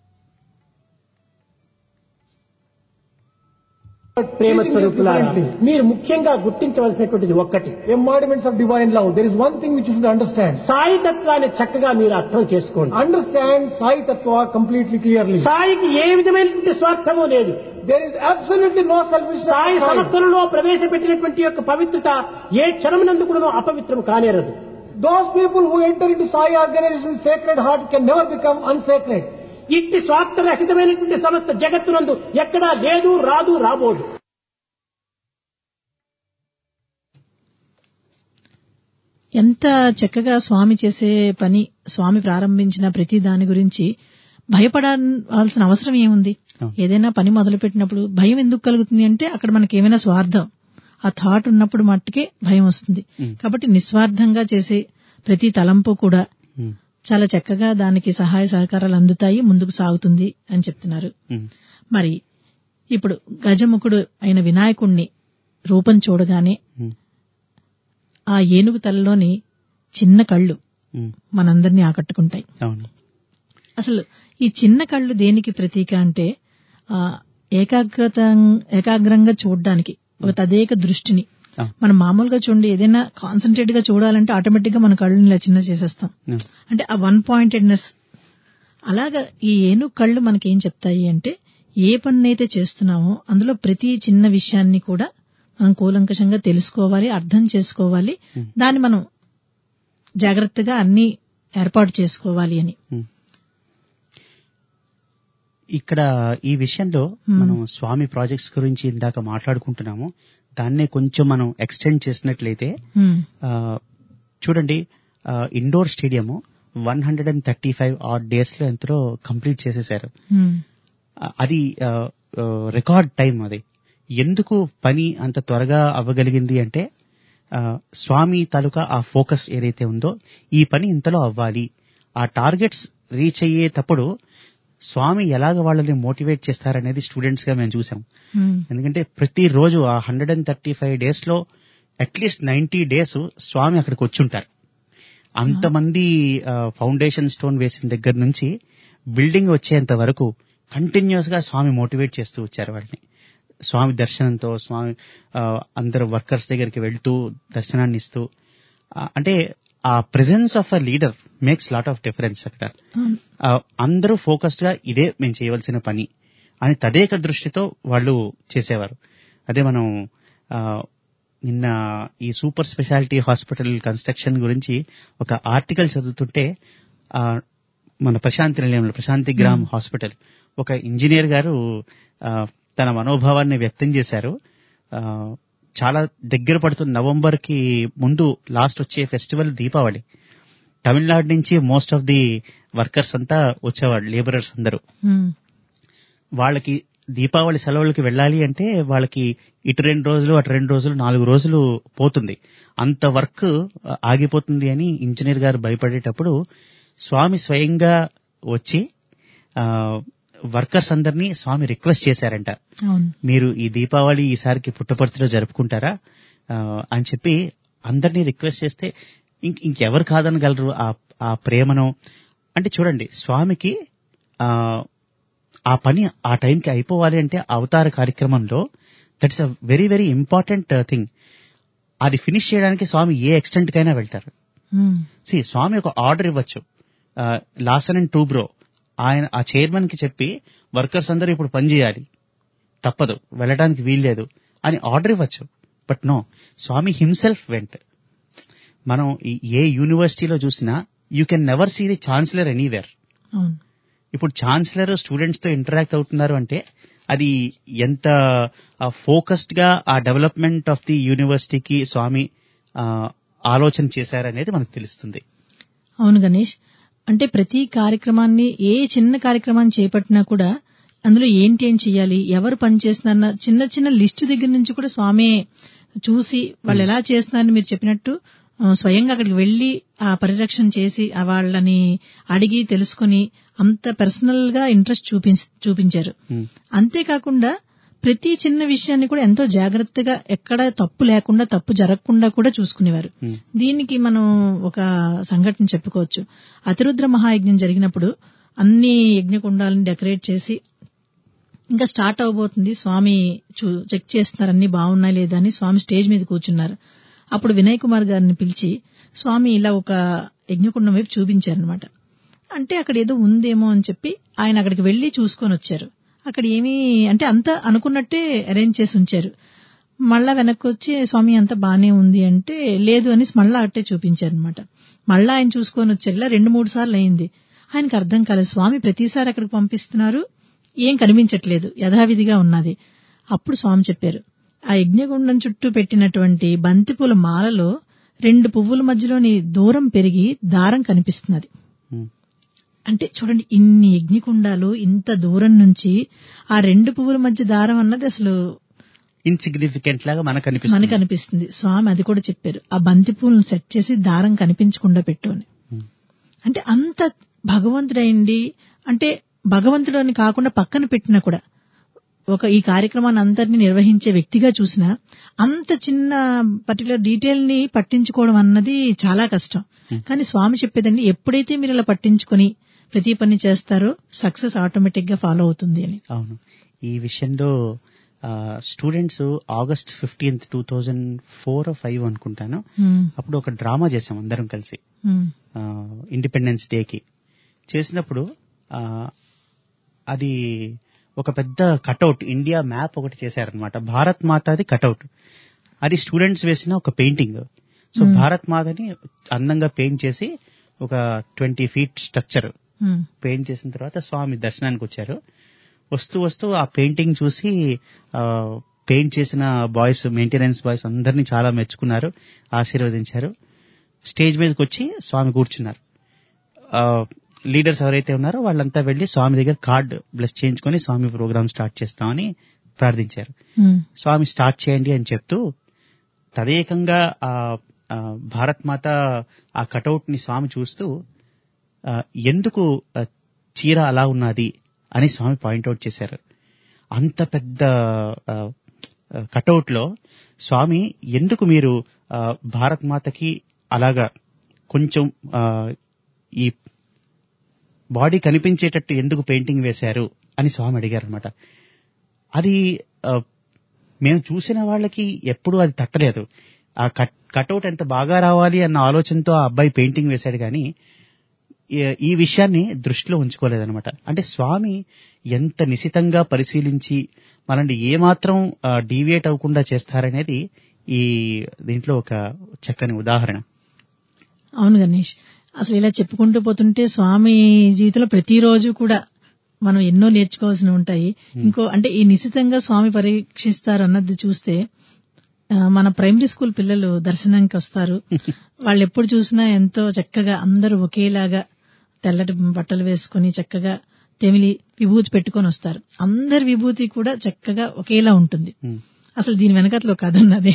ప్రేమ స్వరూపులారా మీరు ముఖ్యంగా గుర్తించవలసినటువంటిది ఒక్కటి embodiments of divine love. There is one thing which you should understand. Sai తత్వాన్ని చక్కగా మీరు అర్థం చేసుకోండి Understand Sai Tattva completely clearly. సాయికి ఏ విధమైనటువంటి స్వార్థము లేదు There is absolutely no selfishness. Sai of Sai. సంస్థలలో ప్రవేశపెట్టినటువంటి యొక్క పవిత్రత ఏ క్షణమునందు కూడా అపవిత్రం కానేరదు Those people who enter into Sai organization with sacred heart can never become unsacred. ఇట్టి స్వార్థరహితమైనటువంటి సమస్త జగత్తునందు ఎక్కడా లేదు రాదు రాబోదు ఎంత చక్కగా స్వామి చేసే పని స్వామి ప్రారంభించిన ప్రతి దాని గురించి భయపడాల్సిన అవసరం ఏముంది అవును. ఏదైనా పని మొదలు పెట్టినప్పుడు భయం ఎందుకు కలుగుతుంది అంటే అక్కడ మనకి ఏమైనా స్వార్థం ఆ థాట్ ఉన్నప్పుడు మట్టుకే భయం వస్తుంది Mm. కాబట్టి నిస్వార్థంగా చేసే ప్రతి తలంపు కూడా ఉమ్, చాలా చక్కగా దానికి సహాయ సహకారాలు అందుతాయి ముందుకు సాగుతుంది అని చెప్తున్నారు ఉమ్, మరి ఇప్పుడు గజముఖుడు అయిన వినాయకుణ్ణి రూపం చూడగానే ఉమ్, ఆ ఏనుగు తలలోని చిన్న కళ్ళు ఉమ్, మనందరినీ ఆకట్టుకుంటాయి అవును అసలు ఈ చిన్న కళ్ళు దేనికి ప్రతీక అంటే ఆ ఏకాగ్రత ఏకాగ్రంగా చూడడానికి ఒక తదేక దృష్టిని ఆ, మనం మామూలుగా చూడండి ఏదైనా కాన్సన్ట్రేట్ గా చూడాలంటే ఆటోమేటిక్ గా మన కళ్ళని ఇలా చిన్న చేసేస్తాం ఉమ్, అంటే ఆ వన్ పాయింటెడ్నెస్ అలాగా ఈ ఏనుగు కళ్ళు మనకేం చెప్తాయి అంటే ఏ పన్నైతే చేస్తున్నామో అందులో ప్రతి చిన్న విషయాన్ని కూడా మనం కూలంకషంగా తెలుసుకోవాలి అర్థం చేసుకోవాలి Hmm. దాన్ని మనం జాగ్రత్తగా అన్ని ఏర్పాటు చేసుకోవాలి అని ఉమ్. ఇక్కడ ఈ విషయంలో Hmm. మనం స్వామి ప్రాజెక్ట్స్ గురించి ఇందాక మాట్లాడుకుంటున్నాము దాన్నే కొంచెం మనం ఎక్స్టెండ్ చేసినట్లయితే Hmm. ఆ, చూడండి indoor stadium one hundred and thirty five or days లో ఎంతో కంప్లీట్ చేసేసారు Hmm. ఆ, అది రికార్డ్ టైం అది ఎందుకు పని అంత త్వరగా అవ్వగలిగింది అంటే ఆ, స్వామి తాలూకా ఆ ఫోకస్ ఏదైతే ఉందో ఈ పని ఇంతలో అవ్వాలి ఆ టార్గెట్స్ రీచ్ అయ్యేటప్పుడు స్వామి ఎలాగ వాళ్ళని మోటివేట్ చేస్తారనేది స్టూడెంట్స్ గా మేము చూసాం Hmm. ఎందుకంటే ప్రతి రోజు ఆ hundred and thirty five days లో అట్లీస్ట్ నైన్టీ డేస్ స్వామి అక్కడికి వచ్చుంటారు అంతమంది ఫౌండేషన్ స్టోన్ వేసిన దగ్గర నుంచి బిల్డింగ్ వచ్చేంత వరకు కంటిన్యూస్ గా స్వామి మోటివేట్ చేస్తూ వచ్చారు వాళ్ళని స్వామి దర్శనంతో స్వామి ఆ, అందరు వర్కర్స్ దగ్గరికి వెళ్తూ దర్శనాన్ని ఇస్తూ ఆ, అంటే ఆ presence of a leader makes lot of difference అక్కడ అవును. ఆ, అందరూ ఫోకస్డ్ గా ఇదే మేము చేయవలసిన పని అని తదేక దృష్టితో వాళ్ళు చేసేవారు అదే మనం ఆ, నిన్న ఈ సూపర్ స్పెషాలిటీ హాస్పిటల్ కన్స్ట్రక్షన్ గురించి ఒక ఆర్టికల్ చదువుతుంటే ఆ, మన ప్రశాంతి నిలయంలో ప్రశాంతి గ్రామ్ హాస్పిటల్ ఒక ఇంజనీర్ గారు ఆ, తన మనోభావాన్ని వ్యక్తం చేశారు ఆ, చాలా దగ్గర పడుతుంది నవంబర్ కి ముందు లాస్ట్ వచ్చే ఫెస్టివల్ దీపావళి తమిళనాడు నుంచి మోస్ట్ ఆఫ్ ది వర్కర్స్ అంతా వచ్చేవాళ్ళు లేబరర్స్ అందరూ ఉమ్, వాళ్ళకి దీపావళి సెలవులకి వెళ్ళాలి అంటే వాళ్ళకి ఇటు రెండు రోజులు అటు రెండు రోజులు నాలుగు రోజులు పోతుంది అంత వర్క్ ఆ, ఆగిపోతుంది అని ఇంజనీర్ గారు భయపడేటప్పుడు స్వామి స్వయంగా వచ్చి వర్కర్స్ అందరినీ స్వామి రిక్వెస్ట్ చేశారంట అవును మీరు ఈ దీపావళి ఈసారికి పుట్టపర్తిలో జరుపుకుంటారా ఆ, అని చెప్పి అందరినీ రిక్వెస్ట్ చేస్తే ఇంక ఇంకెవరు కాదనగలరు ఆ ఆ ప్రేమను అంటే చూడండి స్వామికి ఆ ఆ పని ఆ టైంకి అయిపోవాలి అంటే అవతార కార్యక్రమంలో that is a very very important thing అది ఫినిష్ చేయడానికి స్వామి ఏ ఎక్స్టెంట్ కైనా వెళ్తారు ఉమ్, సి స్వామి ఒక ఆర్డర్ ఇవ్వచ్చు లాసన్ అండ్ టూబ్రో ఆయన ఆ చైర్మన్ కి చెప్పి వర్కర్స్ అందరూ ఇప్పుడు పని చేయాలి తప్పదు వెళ్ళడానికి వీల్లేదు అని ఆర్డర్ ఇవ్వచ్చు but no Swami himself went మనం ఈ- ఏ యూనివర్సిటీలో చూసినా you can never see the chancellor anywhere అవును ఇప్పుడు ఛాన్సలర్ స్టూడెంట్స్ తో ఇంటరాక్ట్ అవుతున్నారు అంటే అది ఎంత ఫోకస్డ్ గా ఆ డెవలప్మెంట్ ఆఫ్ ది యూనివర్సిటీకి స్వామి ఆ, ఆలోచన చేశారనేది మనకు తెలుస్తుంది అవును గణేష్ అంటే ప్రతి కార్యక్రమాన్ని ఏ చిన్న కార్యక్రమాన్ని చేపట్టినా కూడా అందులో ఏంటి ఏం చేయాలి ఎవరు పని చేస్తున్నారన్న చిన్న చిన్న లిస్టు దగ్గర నుంచి కూడా స్వామి చూసి వాళ్ళు ఎలా చేస్తున్నారని మీరు చెప్పినట్టు ఆ, స్వయంగా అక్కడికి వెళ్లి ఆ పరిరక్షణ చేసి ఆ వాళ్ళని అడిగి తెలుసుకుని అంత పర్సనల్ గా ఇంట్రెస్ట్ చూపి చూపించారు Hmm. అంతేకాకుండా ప్రతి చిన్న విషయాన్ని కూడా ఎంతో జాగ్రత్తగా ఎక్కడ తప్పు లేకుండా తప్పు జరగకుండా కూడా చూసుకునేవారు Hmm. దీనికి మనం ఒక సంఘటన చెప్పుకోవచ్చు అతిరుద్ర మహాయజ్ఞం జరిగినప్పుడు అన్ని యజ్ఞకుండాలను డెకరేట్ చేసి ఇంకా స్టార్ట్ అవబోతుంది స్వామి చూ- చెక్ చేస్తున్నారు అన్ని బాగున్నాయి లేదా అని స్వామి స్టేజ్ మీద కూర్చున్నారు అప్పుడు వినయ్ కుమార్ గారిని పిలిచి స్వామి ఇలా ఒక యజ్ఞకుండం వైపు చూపించారనమాట అంటే అక్కడ ఏదో ఉందేమో అని చెప్పి ఆయన అక్కడికి వెళ్లి చూసుకొని వచ్చారు అక్కడ ఏమీ అంటే అంతా అనుకున్నట్టే అరేంజ్ చేసి ఉంచారు మళ్ళా వెనక్కి వచ్చి స్వామి అంతా బానే ఉంది అంటే లేదు అని మళ్ళా అట్టే చూపించారు అనమాట మళ్ళా ఆయన చూసుకొని వచ్చారు ఇలా రెండు మూడు సార్లు అయింది ఆయనకు అర్థం కాలేదు స్వామి ప్రతిసారి అక్కడికి పంపిస్తున్నారు ఏం కనిపించట్లేదు యథావిధిగా ఉన్నది అప్పుడు స్వామి చెప్పారు ఆ యజ్ఞగుండం చుట్టూ పెట్టినటువంటి బంతిపూల మాలలో రెండు పువ్వుల మధ్యలోని దూరం పెరిగి దారం కనిపిస్తున్నది Hmm. అంటే చూడండి ఇన్ని యజ్ఞకుండాలు ఇంత దూరం నుంచి ఆ రెండు పువ్వుల మధ్య దారం అన్నది అసలు ఇన్సిగ్నిఫికెంట్ లాగా మనకు అనిపిస్తుంది మనకు అనిపిస్తుంది స్వామి అది కూడా చెప్పారు ఆ బంతి పూలను సెట్ చేసి దారం కనిపించకుండా పెట్టు అని Hmm. అంటే అంత భగవంతుడైంది అంటే భగవంతుడని కాకుండా పక్కన పెట్టినా కూడా ఒక ఈ కార్యక్రమాన్ని అందరినీ నిర్వహించే వ్యక్తిగా చూసినా అంత చిన్న పర్టికులర్ డీటెయిల్ ని పట్టించుకోవడం అన్నది చాలా కష్టం కానీ స్వామి చెప్పేదండి ఎప్పుడైతే మీరు ఇలా పట్టించుకొని ప్రతి పని చేస్తారో సక్సెస్ ఆటోమేటిక్ గా ఫాలో అవుతుంది అని అవును ఈ విషయంలో students August fifteenth two thousand four five అనుకుంటాను ఉమ్, అప్పుడు ఒక డ్రామా చేసాం అందరం కలిసి ఉమ్, ఇండిపెండెన్స్ డేకి చేసినప్పుడు ఆ, అది ఒక పెద్ద కటౌట్ ఇండియా మ్యాప్ ఒకటి చేశారనమాట భారత్ మాతాది కటౌట్ అది స్టూడెంట్స్ వేసిన ఒక పెయింటింగ్ సో భారత్ మాతని అందంగా పెయింట్ చేసి ఒక ట్వంటీ ఫీట్ స్ట్రక్చర్ ఉమ్, పెయింట్ చేసిన తర్వాత స్వామి దర్శనానికి వచ్చారు వస్తూ వస్తూ ఆ పెయింటింగ్ చూసి ఆ, పెయింట్ చేసిన బాయ్స్ మెయింటెనెన్స్ బాయ్స్ అందరినీ చాలా మెచ్చుకున్నారు ఆశీర్వదించారు స్టేజ్ మీదకి వచ్చి స్వామి కూర్చున్నారు ఆ, లీడర్స్ ఎవరైతే ఉన్నారో వాళ్ళంతా వెళ్లి స్వామి దగ్గర కార్డ్ బ్లెస్ చేయించుకొని స్వామి ప్రోగ్రామ్ స్టార్ట్ చేస్తామని ప్రార్థించారు ఉమ్, స్వామి స్టార్ట్ చేయండి అని చెప్తూ తదేకంగా ఆ ఆ, భారత్ మాత ఆ కటౌట్ ని స్వామి చూస్తూ ఆ, ఎందుకు ఆ, చీర అలా ఉన్నది అని స్వామి పాయింట్అవుట్ చేశారు అంత పెద్ద కటౌట్ లో స్వామి ఎందుకు మీరు ఆ, భారత్ మాతకి అలాగా కొంచెం ఆ, ఈ బాడీ కనిపించేటట్టు ఎందుకు పెయింటింగ్ వేశారు అని స్వామి అడిగారు అనమాట అది ఆ, మేము చూసిన వాళ్ళకి ఎప్పుడూ అది తట్టలేదు ఆ కట్ కటౌట్ ఎంత బాగా రావాలి అన్న ఆలోచనతో ఆ అబ్బాయి పెయింటింగ్ వేశాడు కానీ ఈ- ఈ విషయాన్ని దృష్టిలో ఉంచుకోలేదన్నమాట అంటే స్వామి ఎంత నిశితంగా పరిశీలించి మనల్ని ఏమాత్రం డీవియేట్ అవ్వకుండా చేస్తారనేది ఈ దీంట్లో ఒక చక్కని ఉదాహరణ అవును గణేష్ అసలు ఇలా చెప్పుకుంటూ పోతుంటే స్వామి జీవితంలో ప్రతిరోజు కూడా మనం ఎన్నో నేర్చుకోవాల్సి ఉంటాయి ఇంకో అంటే ఈ నిశితంగా స్వామి పరీక్షిస్తారు అన్నది చూస్తే ఆ, మన ప్రైమరీ స్కూల్ పిల్లలు దర్శనానికి వస్తారు వాళ్ళు ఎప్పుడు చూసినా ఎంతో చక్కగా అందరూ ఒకేలాగా తెల్లటి బట్టలు వేసుకుని చక్కగా తెమిలి విభూతి పెట్టుకొని వస్తారు అందరి విభూతి కూడా చక్కగా ఒకేలా ఉంటుంది Hmm. అసలు దీని వెనకట్లో కథ ఉన్నది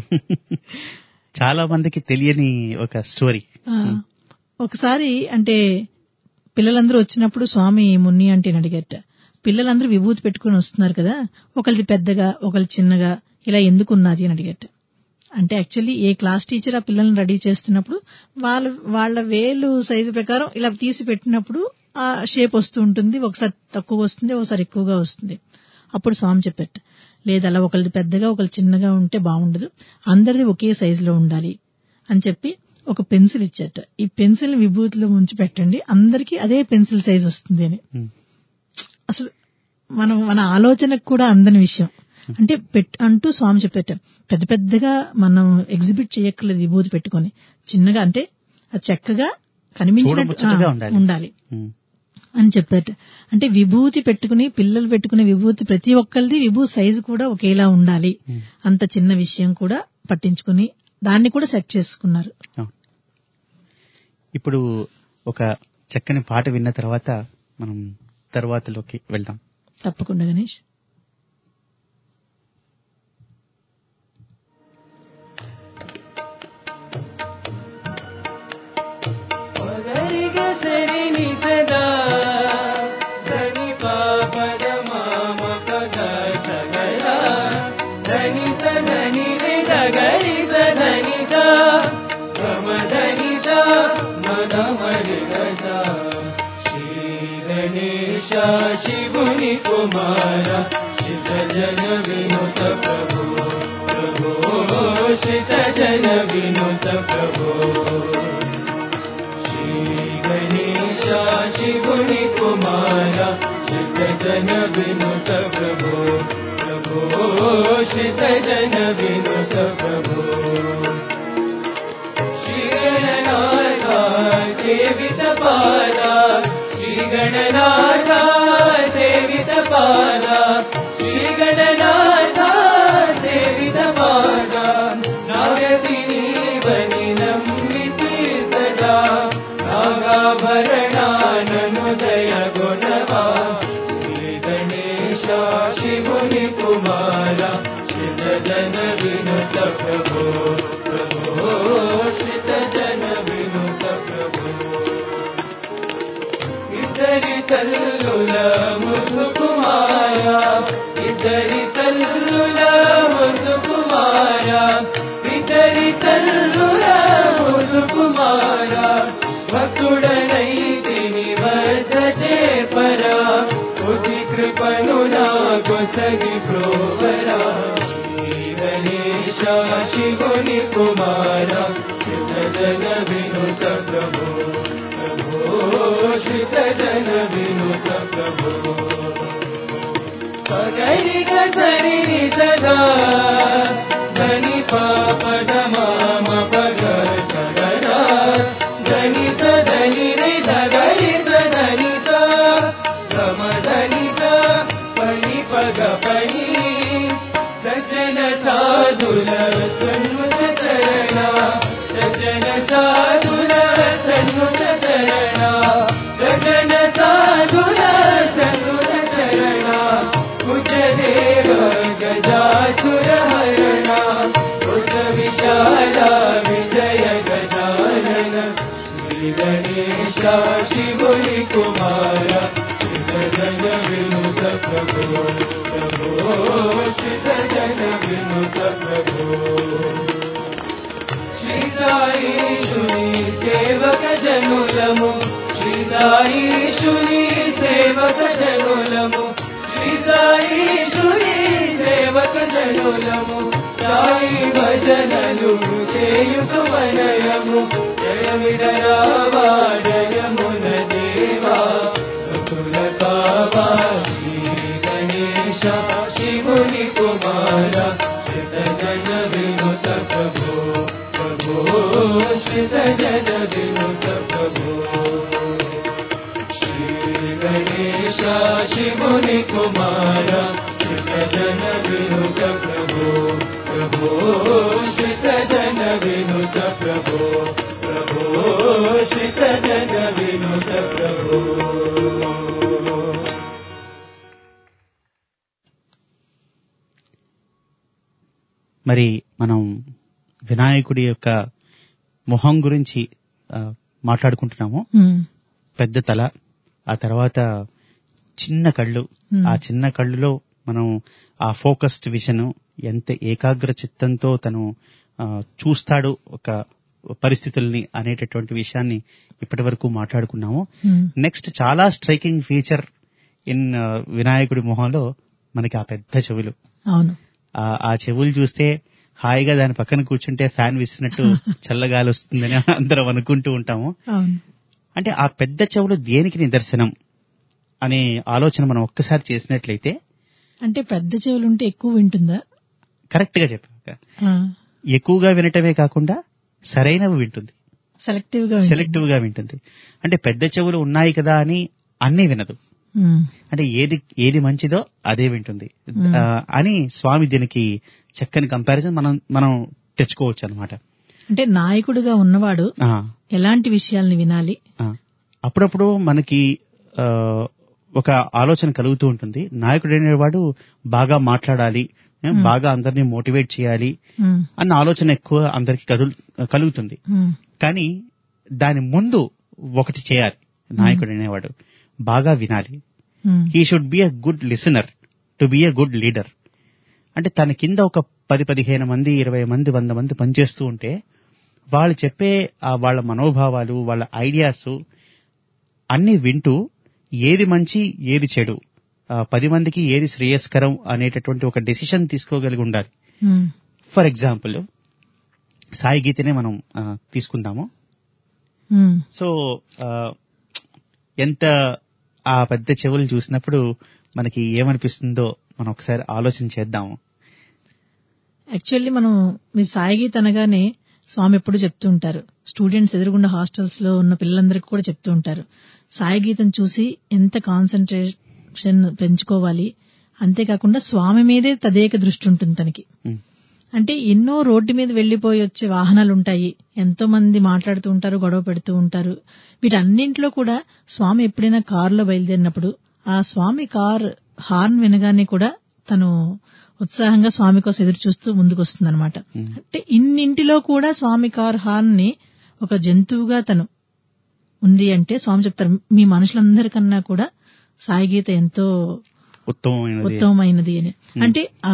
చాలా మందికి తెలియని ఒక స్టోరీ ఆ, ఒకసారి అంటే పిల్లలందరూ వచ్చినప్పుడు స్వామి మున్ని అంటే అడిగట పిల్లలందరూ విభూతి పెట్టుకుని వస్తున్నారు కదా ఒకరిది పెద్దగా ఒకరి చిన్నగా ఇలా ఎందుకు ఉన్నది అని అడిగట అంటే యాక్చువల్లీ ఏ క్లాస్ టీచర్ ఆ పిల్లల్ని రెడీ చేస్తున్నప్పుడు వాళ్ళ వాళ్ళ వేలు సైజు ప్రకారం ఇలా తీసి పెట్టినప్పుడు ఆ షేప్ వస్తూ ఉంటుంది ఒకసారి తక్కువ వస్తుంది ఒకసారి ఎక్కువగా వస్తుంది అప్పుడు స్వామి చెప్పారట లేదు అలా ఒకరిది పెద్దగా ఒకరి చిన్నగా ఉంటే బాగుండదు అందరిది ఒకే సైజులో ఉండాలి అని చెప్పి ఒక పెన్సిల్ ఇచ్చాట ఈ పెన్సిల్ విభూతిలో ఉంచి పెట్టండి అందరికీ అదే పెన్సిల్ సైజ్ వస్తుంది అని Hmm. అసలు మనం మన ఆలోచనకు కూడా అందని విషయం అంటే పెట్ అంటూ స్వామి చెప్పేట పెద్ద పెద్దగా మనం ఎగ్జిబిట్ చేయక్కర్లేదు విభూతి పెట్టుకొని చిన్నగా అంటే అది చక్కగా కనిపించినట్టు చూడముచ్చటగా ఆ, ఉండాలి. ఉండాలి Hmm. అని చెప్పారట అంటే విభూతి పెట్టుకుని పిల్లలు పెట్టుకునే విభూతి ప్రతి ఒక్కరిది విభూతి సైజు కూడా ఒకేలా ఉండాలి అంత చిన్న విషయం కూడా పట్టించుకుని దాన్ని కూడా సెట్ చేసుకున్నారు అవును. ఇప్పుడు ఒక చక్కని పాట విన్న తర్వాత మనం తర్వాతలోకి వెళ్దాం తప్పకుండా గణేష్ శివుని కుమార శిత జన వినుత ప్రభు ప్రభు శిత జన వినుత ప్రభు శ్రీ గణేశ శివుని కుమార శిత జన వినుత ప్రభు ప్రభు శిత జన వినుత ప్రభు శ్రీ గణనాథ సేవిత పాద శ్రీ గణనాథ సేవిత పాద శ్రీ గణనాథ సేవిత పాద నాగతిని బని నమ్మితి సదా నాగాభరణానను దయ గుణవా శ్రీ గణేశ శివుని కుమార శిత జన వినుత ప్రభు ప్రభు శిత జన వినుత ప్రభు ఇద్దరి తల్లుల ముసు కుమార ఇద్దరి తల్లుల ముసు కుమార ఇద్దరి తల్లుల ముసు కుమార భక్తుడనై తిని వద్ద చేపరా ఉది కృపను నాకు సగి ప్రోవరా శ్రీ గణేశ శివుని కుమార శిత జన వినుత ప్రభు ప్రభు శిత జన వినుత ప్రభు పగరి గరి సదా ధని పాపద మామ పగ సగరా ధని సదని రే ధగరి సదని గమ ధని పని పగ పని సజ్జన సాధుల సన్ముత చరణ సజ్జన సాధుల సన్ముత చరణ సజ్జన సాధుల సన్ముత చరణ కుజ దేవ గజాసుర హరణ కుజ విశాల విజయ గజానన శ్రీ గణేశ శివుని కుమార శివ జన వినుత ప్రభు ప్రభు శివ జన వినుత ప్రభు శ్రీ సాయిషుని సేవక జనులము శ్రీ సాయిషుని సేవక జనులము శ్రీ సాయిషుని సేవక జనులము సాయి భజనలు చేయుతు వనయము జయమిడరావా జయమున దేవా సకుల కావా శ్రీ గణేశ శివుని కుమార శిత జన వినుత ప్రభు ప్రభు శిత జన వినుత ప్రభు శ్రీ గణేశ శివుని కుమార శిత జన వినుత ప్రభు ప్రభు प्रभो श्रितजन विनुत प्रभो प्रभो श्रितजन विनुत प्रभो మరి మనం వినాయకుడి యొక్క మొహం గురించి ఆ, మాట్లాడుకుంటున్నాము ఉమ్, పెద్ద తల ఆ తర్వాత చిన్న కళ్ళు Hmm. ఆ చిన్న కళ్ళులో మనం ఆ ఫోకస్డ్ విజన్ ఎంత ఏకాగ్ర చిత్తంతో తను ఆ, చూస్తాడు ఒక పరిస్థితుల్ని అనేటటువంటి విషయాన్ని ఇప్పటి వరకు మాట్లాడుకున్నాము ఉమ్, నెక్స్ట్ చాలా స్ట్రైకింగ్ ఫీచర్ ఇన్ వినాయకుడి మొహంలో మనకి ఆ పెద్ద చెవులు అవును ఆ ఆ చెవులు చూస్తే హాయిగా దాని పక్కన కూర్చుంటే ఫ్యాన్ విసినట్టు చల్లగాలి వస్తుందని అందరం అనుకుంటూ ఉంటాము అవును అంటే ఆ పెద్ద చెవులు దేనికి నిదర్శనం అనే ఆలోచన మనం ఒక్కసారి చేసినట్లయితే అంటే పెద్ద చెవులుంటే ఎక్కువ వింటుందా కరెక్ట్ గా చెప్పాక ఆ, ఎక్కువగా వినటమే కాకుండా సరైనవి వింటుంది సెలెక్టివ్ గా వింటుందా? సెలెక్టివ్ గా వింటుంది అంటే పెద్ద చెవులు ఉన్నాయి కదా అని అన్నీ వినదు ఉమ్, అంటే ఏది ఏది మంచిదో అదే వింటుంది Hmm. ఆ, అని స్వామి దీనికి చక్కని కంపారిజన్ మనం మనం తెచ్చుకోవచ్చు అనమాట అంటే నాయకుడిగా ఉన్నవాడు ఎలాంటి విషయాల్ని వినాలి అప్పుడప్పుడు మనకి ఆ, ఒక ఆలోచన కలుగుతూ ఉంటుంది నాయకుడు అనేవాడు బాగా మాట్లాడాలి ఏ, బాగా అందరినీ మోటివేట్ చేయాలి ఉమ్, అన్న ఆలోచన ఎక్కువ అందరికి కదులు కలుగుతుంది ఉమ్, కానీ దాని ముందు ఒకటి చేయాలి నాయకుడు అనేవాడు బాగా వినాలి um, he should be a good listener to be a good leader అంటే తన కింద ఒక పది పదిహేను మంది ఇరవై మంది వంద మంది పనిచేస్తూ ఉంటే వాళ్ళు చెప్పే ఆ వాళ్ళ మనోభావాలు వాళ్ళ ఐడియాస్ అన్ని వింటూ ఏది మంచి ఏది చెడు ఆ పది మందికి ఏది శ్రేయస్కరం అనేటటువంటి ఒక డెసిషన్ తీసుకోగలిగి ఉండాలి ఉమ్, ఫర్ ఎగ్జాంపుల్ సాయి గీతనే మనం ఆ, తీసుకుందాము ఉమ్. సో ఆ, ఎంత ఆ పెద్ద చెవులు చూసినప్పుడు మనకి ఏమనిపిస్తుందో మనం ఒకసారి ఆలోచన చేద్దాము యాక్చువల్లీ మనం మీ సాయిగీత అనగానే స్వామి ఎప్పుడు చెప్తూ ఉంటారు స్టూడెంట్స్ ఎదురుగుండా హాస్టల్స్ లో ఉన్న పిల్లలందరికీ కూడా చెప్తూ ఉంటారు సాయిగీతను చూసి ఎంత కాన్సన్ట్రేషన్ పెంచుకోవాలి అంతేకాకుండా స్వామి మీదే తదేక దృష్టి ఉంటుంది తనకి ఉమ్, అంటే ఎన్నో రోడ్డు మీద వెళ్లిపోయి వచ్చే వాహనాలు ఉంటాయి ఎంతో మంది మాట్లాడుతూ ఉంటారు గొడవ పెడుతూ ఉంటారు వీటన్నింటిలో కూడా స్వామి ఎప్పుడైనా కారులో బయలుదేరినప్పుడు ఆ స్వామి కార్ హార్న్ వినగానే కూడా తను ఉత్సాహంగా స్వామి కోసం ఎదురు చూస్తూ ముందుకు వస్తుందన్నమాట అంటే ఇన్నింటిలో కూడా స్వామి కార్ హార్న్ ని ఒక జంతువుగా తను ఉంది అంటే స్వామి చెప్తారు మీ మనుషులందరికన్నా కూడా సాయి గీత ఎంతో ఉత్తమమైనది ఉత్తమమైనది అని అంటే ఆ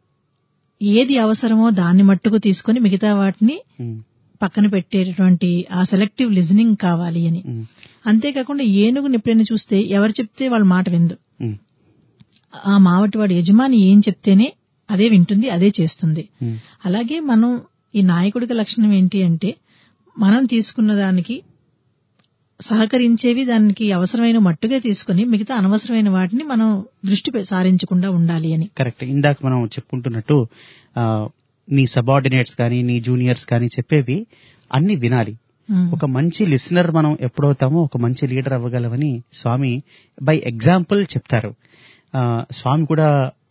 ఏది అవసరమో దాన్ని మట్టుకు తీసుకొని మిగతా వాటిని ఉమ్, పక్కన పెట్టేటటువంటి ఆ సెలెక్టివ్ లిజనింగ్ కావాలి అని ఉమ్, అంతేకాకుండా ఏనుగుని ఎప్పుడైనా చూస్తే ఎవరు చెప్తే వాళ్ళ మాట విందు ఉమ్, ఆ మావటి వాడి యజమాని ఏం చెప్తేనే అదే వింటుంది అదే చేస్తుంది ఉమ్, అలాగే మనం ఈ నాయకుడికి లక్షణం ఏంటి అంటే మనం తీసుకున్న దానికి సహకరించేవి దానికి అవసరమైన మట్టుగా తీసుకుని మిగతా అనవసరమైన వాటిని మనం దృష్టి పె- సారించకుండా ఉండాలి అని కరెక్ట్ ఇందాక మనం చెప్పుకుంటున్నట్టు ఆ, నీ సబార్డినేట్స్ కానీ నీ జూనియర్స్ కానీ చెప్పేవి అన్ని వినాలి ఉమ్. ఒక మంచి లిసనర్ మనం ఎప్పుడవుతామో ఒక మంచి లీడర్ అవ్వగలమని స్వామి బై ఎగ్జాంపుల్ చెప్తారు ఆ, స్వామి కూడా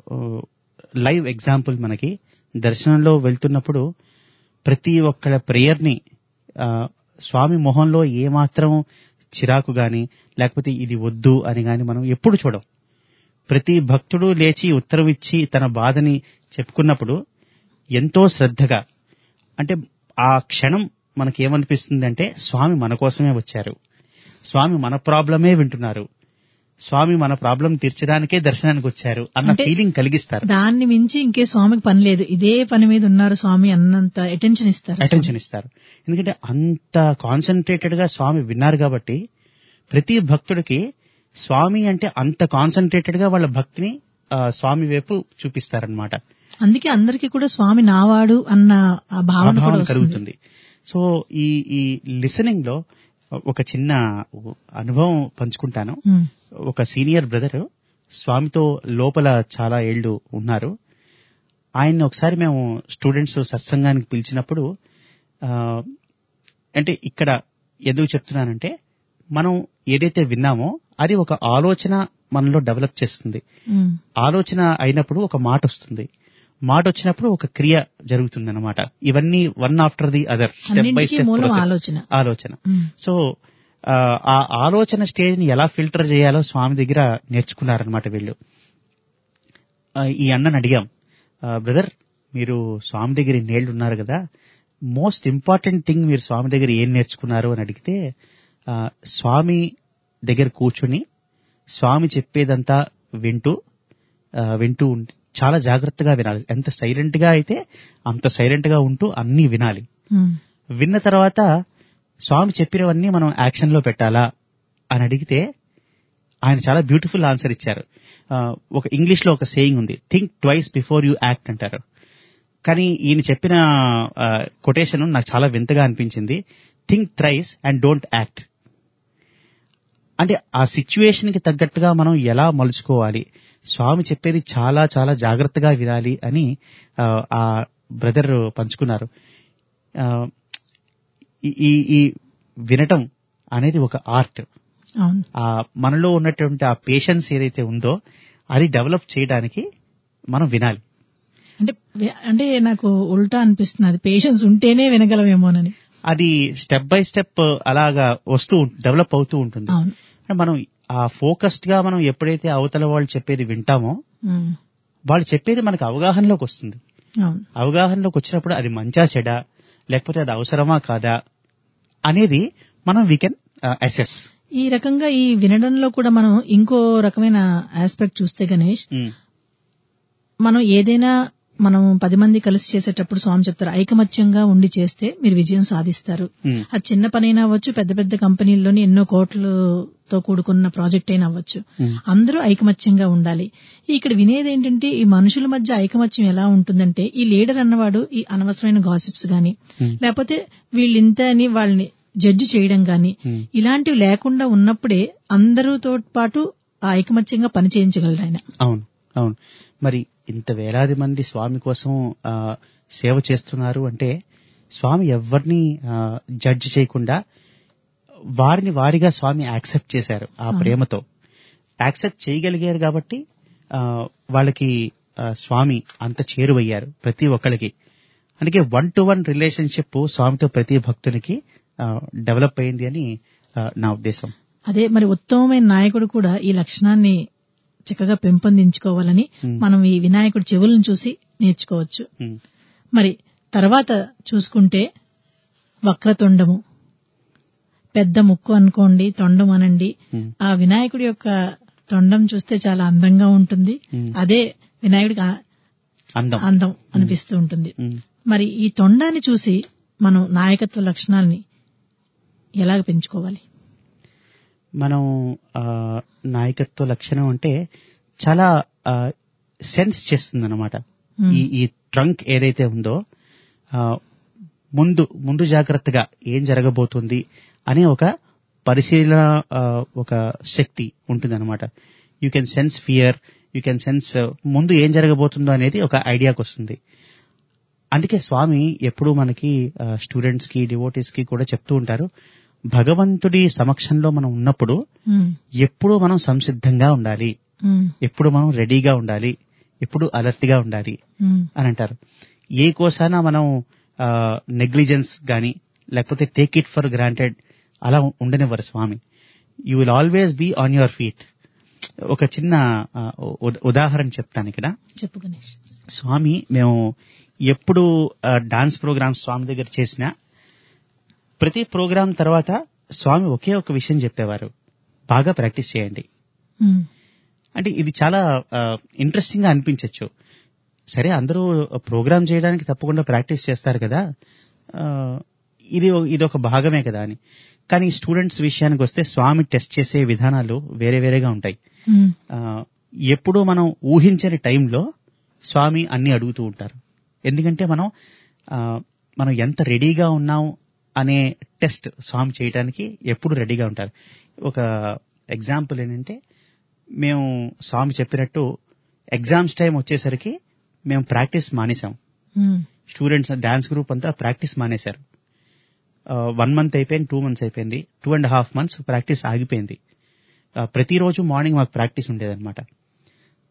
లైవ్ ఎగ్జాంపుల్ మనకి దర్శనంలో వెళ్తున్నప్పుడు ప్రతి ఒక్కళ్ళ ప్రేయర్ని ఆ, స్వామి మొహంలో ఏమాత్రం చిరాకు గాని లేకపోతే ఇది వద్దు అని గాని మనం ఎప్పుడు చూడం ప్రతి భక్తుడు లేచి ఉత్తరం ఇచ్చి తన బాధని చెప్పుకున్నప్పుడు ఎంతో శ్రద్ధగా అంటే ఆ క్షణం మనకేమనిపిస్తుంది అంటే స్వామి మన కోసమే వచ్చారు స్వామి మన ప్రాబ్లమే వింటున్నారు స్వామి మన ప్రాబ్లం తీర్చడానికే దర్శనానికి వచ్చారు అన్న అంటే ఫీలింగ్ కలిగిస్తారు దాన్ని మించి ఇంకే స్వామికి పని లేదు ఇదే పని మీద ఉన్నారు స్వామి అన్నంత అటెన్షన్ ఇస్తారు అటెన్షన్ ఇస్తారు ఎందుకంటే అంత కాన్సన్ట్రేటెడ్ గా స్వామి విన్నారు కాబట్టి ప్రతి భక్తుడికి స్వామి అంటే అంత కాన్సన్ట్రేటెడ్ గా వాళ్ళ భక్తిని ఆ, స్వామి వైపు చూపిస్తారనమాట అందుకే అందరికీ కూడా స్వామి నావాడు అన్న ఆ భావన కూడా వస్తుంది కలుగుతుంది సో ఈ ఈ లిసనింగ్ లో ఒక చిన్న అనుభవం పంచుకుంటాను ఉమ్, ఒక సీనియర్ బ్రదర్ స్వామితో లోపల చాలా ఏళ్లు ఉన్నారు ఆయన్ని ఒకసారి మేము స్టూడెంట్స్ సత్సంగానికి పిలిచినప్పుడు ఆ, అంటే ఇక్కడ ఎందుకు చెప్తున్నానంటే మనం ఏదైతే విన్నామో అది ఒక ఆలోచన మనలో డెవలప్ చేస్తుంది ఉమ్, ఆలోచన అయినప్పుడు ఒక మాట వస్తుంది మాట వచ్చినప్పుడు ఒక క్రియ జరుగుతుందన్నమాట ఇవన్నీ one after the other step by అన్నింటికీ స్టెప్ మూలం ఆలోచన. ఆలోచన మ్మ్. సో ఆ, ఆ ఆలోచన స్టేజ్ ని ఎలా ఫిల్టర్ చేయాలో స్వామి దగ్గర నేర్చుకున్నారనమాట వీళ్ళు ఆ, ఈ అన్నని అడిగాం బ్రదర్ మీరు స్వామి దగ్గర ఇన్నేళ్ళు ఉన్నారు కదా మోస్ట్ ఇంపార్టెంట్ థింగ్ మీరు స్వామి దగ్గర ఏం నేర్చుకున్నారు అని అడిగితే ఆ, స్వామి దగ్గర కూర్చుని స్వామి చెప్పేదంతా వింటూ ఆ, వింటూ ఉండి చాలా జాగ్రత్తగా వినాలి ఎంత సైలెంట్ గా అయితే అంత సైలెంట్ గా ఉంటూ అన్ని వినాలి ఉమ్, విన్న తర్వాత స్వామి చెప్పినవన్నీ మనం యాక్షన్ లో పెట్టాలా అని అడిగితే ఆయన చాలా బ్యూటిఫుల్ ఆన్సర్ ఇచ్చారు ఆ, ఒక ఇంగ్లీష్ లో ఒక సేయింగ్ ఉంది think twice before you act అంటారు కానీ ఈయన చెప్పిన కొటేషన్ నాకు చాలా వింతగా అనిపించింది think thrice and don't act అంటే ఆ సిచ్యువేషన్ కి తగ్గట్టుగా మనం ఎలా మలుచుకోవాలి స్వామి చెప్పేది చాలా చాలా జాగ్రత్తగా వినాలి అని ఆ, ఆ బ్రదర్ పంచుకున్నారు ఆ, ఈ- ఈ ఈ వినటం అనేది ఒక ఆర్ట్ అవును ఆ మనలో ఉన్నటువంటి ఆ పేషెన్స్ ఏదైతే ఉందో అది డెవలప్ చేయడానికి మనం వినాలి అంటే వే- అంటే నాకు ఉల్టా అనిపిస్తుంది అది పేషెన్స్ ఉంటేనే వినగలమేమోనని అది స్టెప్ బై స్టెప్ అలాగా వస్తూ డెవలప్ అవుతూ ఉంటుంది అవును అంటే మనం ఆ ఫోకస్డ్ గా మనం ఎప్పుడైతే అవతల వాళ్ళు చెప్పేది వింటామో ఉమ్, వాళ్ళు చెప్పేది మనకు అవగాహనలోకి వస్తుంది అవును అవగాహనలోకి వచ్చినప్పుడు అది మంచా చెడా లేకపోతే అది అవసరమా కాదా అనేది మనం వీ కెన్ అసెస్ ఈ రకంగా ఈ వినడంలో కూడా మనం ఇంకో రకమైన ఆస్పెక్ట్ చూస్తే గణేష్ మనం ఏదైనా మనం పది మంది కలిసి చేసేటప్పుడు స్వామి చెప్తారు ఐకమత్యంగా ఉండి చేస్తే మీరు విజయం సాధిస్తారు అది చిన్న పనైనా అవ్వచ్చు పెద్ద పెద్ద కంపెనీల్లోని ఎన్నో కోట్లతో కూడుకున్న ప్రాజెక్ట్ అయినా అవ్వచ్చు అందరూ ఐకమత్యంగా ఉండాలి ఇక్కడ వినేది ఏంటంటే ఈ మనుషుల మధ్య ఐకమత్యం ఎలా ఉంటుందంటే ఈ లీడర్ అన్నవాడు ఈ అనవసరమైన గాసిప్స్ గాని లేకపోతే వీళ్ళు ఇంత అని వాళ్ళని జడ్జి చేయడం గాని ఇలాంటివి లేకుండా ఉన్నప్పుడే అందరితో పాటు ఆ ఐకమత్యంగా పని చేయించగలడు ఆయన అవును అవును మరి ఇంత వేలాది మంది స్వామి కోసం ఆ, సేవ చేస్తున్నారు అంటే స్వామి ఎవరిని జడ్జ్ చేయకుండా వారిని వారిగా స్వామి యాక్సెప్ట్ చేశారు ఆ ప్రేమతో యాక్సెప్ట్ చేయగలిగారు కాబట్టి ఆ, వాళ్ళకి ఆ, స్వామి అంత చేరువయ్యారు ప్రతి ఒక్కరికి అందుకే వన్ టు వన్ రిలేషన్షిప్ స్వామితో ప్రతి భక్తునికి డెవలప్ అయింది అని ఆ, నా ఉద్దేశం అదే మరి ఉత్తమమైన నాయకుడు కూడా ఈ లక్షణాన్ని చక్కగా పెంపొందించుకోవాలని మనం ఈ వినాయకుడి చెవులను చూసి నేర్చుకోవచ్చు ఉమ్, మరి తర్వాత చూసుకుంటే వక్రతుండము పెద్ద ముక్కు అనుకోండి తొండం అనండి Hmm. ఆ వినాయకుడి యొక్క తొండం చూస్తే చాలా అందంగా ఉంటుంది Hmm. అదే వినాయకుడికి ఆ- అందం అందం అనిపిస్తూ ఉంటుంది ఉమ్. మరి ఈ తొండాన్ని చూసి మనం నాయకత్వ లక్షణాలని ఎలాగ పెంచుకోవాలి మనం ఆ, నాయకత్వ లక్షణం అంటే చాలా సెన్స్ చేస్తుంది అనమాట Hmm. ఈ ఈ ట్రంక్ ఏదైతే ఉందో ఆ, ముందు ముందు జాగ్రత్తగా ఏం జరగబోతుంది అనే ఒక పరిశీలన ఆ, ఒక శక్తి ఉంటుంది అనమాట you can sense fear you can sense ముందు ఏం జరగబోతుందో అనేది ఒక ఐడియాకి వస్తుంది అందుకే స్వామి ఎప్పుడూ మనకి స్టూడెంట్స్ కి డివోటీస్ కి కూడా చెప్తూ ఉంటారు భగవంతుడి సమక్షంలో మనం ఉన్నప్పుడు ఉమ్, ఎప్పుడూ మనం సంసిద్ధంగా ఉండాలి ఉమ్, ఎప్పుడు మనం రెడీగా ఉండాలి ఎప్పుడు అలర్ట్ గా ఉండాలి ఉమ్, అని అంటారు ఏ కోసాన మనం నెగ్లిజెన్స్ గాని లేకపోతే టేక్ ఇట్ ఫర్ గ్రాంటెడ్ అలా ఉండనివ్వరు Swami you will always be on your feet ఒక చిన్న ఆ, ఉద- ఉదాహరణ చెప్తాను ఇక్కడ చెప్పు గణేష్ స్వామి మేము ఎప్పుడు డాన్స్ ప్రోగ్రామ్ స్వామి దగ్గర చేసినా ప్రతి ప్రోగ్రాం తర్వాత స్వామి ఒకే ఒక విషయం చెప్పేవారు బాగా ప్రాక్టీస్ చేయండి ఉమ్, అంటే ఇది చాలా ఇంట్రెస్టింగ్ గా అనిపించవచ్చు సరే అందరూ ప్రోగ్రామ్ చేయడానికి తప్పకుండా ప్రాక్టీస్ చేస్తారు కదా ఆ, ఇది ఓ- ఇది ఒక భాగమే కదా అని కానీ స్టూడెంట్స్ విషయానికి వస్తే స్వామి టెస్ట్ చేసే విధానాలు వేరే వేరేగా ఉంటాయి ఉమ్, ఆ, ఎప్పుడూ మనం ఊహించని టైంలో స్వామి అన్ని అడుగుతూ ఉంటారు ఎందుకంటే మనం ఆ, మనం ఎంత రెడీగా ఉన్నాం అనే టెస్ట్ స్వామి చేయడానికి ఎప్పుడు రెడీగా ఉంటారు ఒక ఎగ్జాంపుల్ ఏంటంటే మేము స్వామి చెప్పినట్టు ఎగ్జామ్స్ టైం వచ్చేసరికి మేము ప్రాక్టీస్ మానేసాం ఉమ్, స్టూడెంట్స్ డాన్స్ గ్రూప్ అంతా ప్రాక్టీస్ మానేశారు వన్ మంత్ అయిపోయింది టూ మంత్స్ అయిపోయింది two and half months practice ఆగిపోయింది ఆ, ప్రతిరోజు మార్నింగ్ మాకు ప్రాక్టీస్ ఉండేదన్నమాట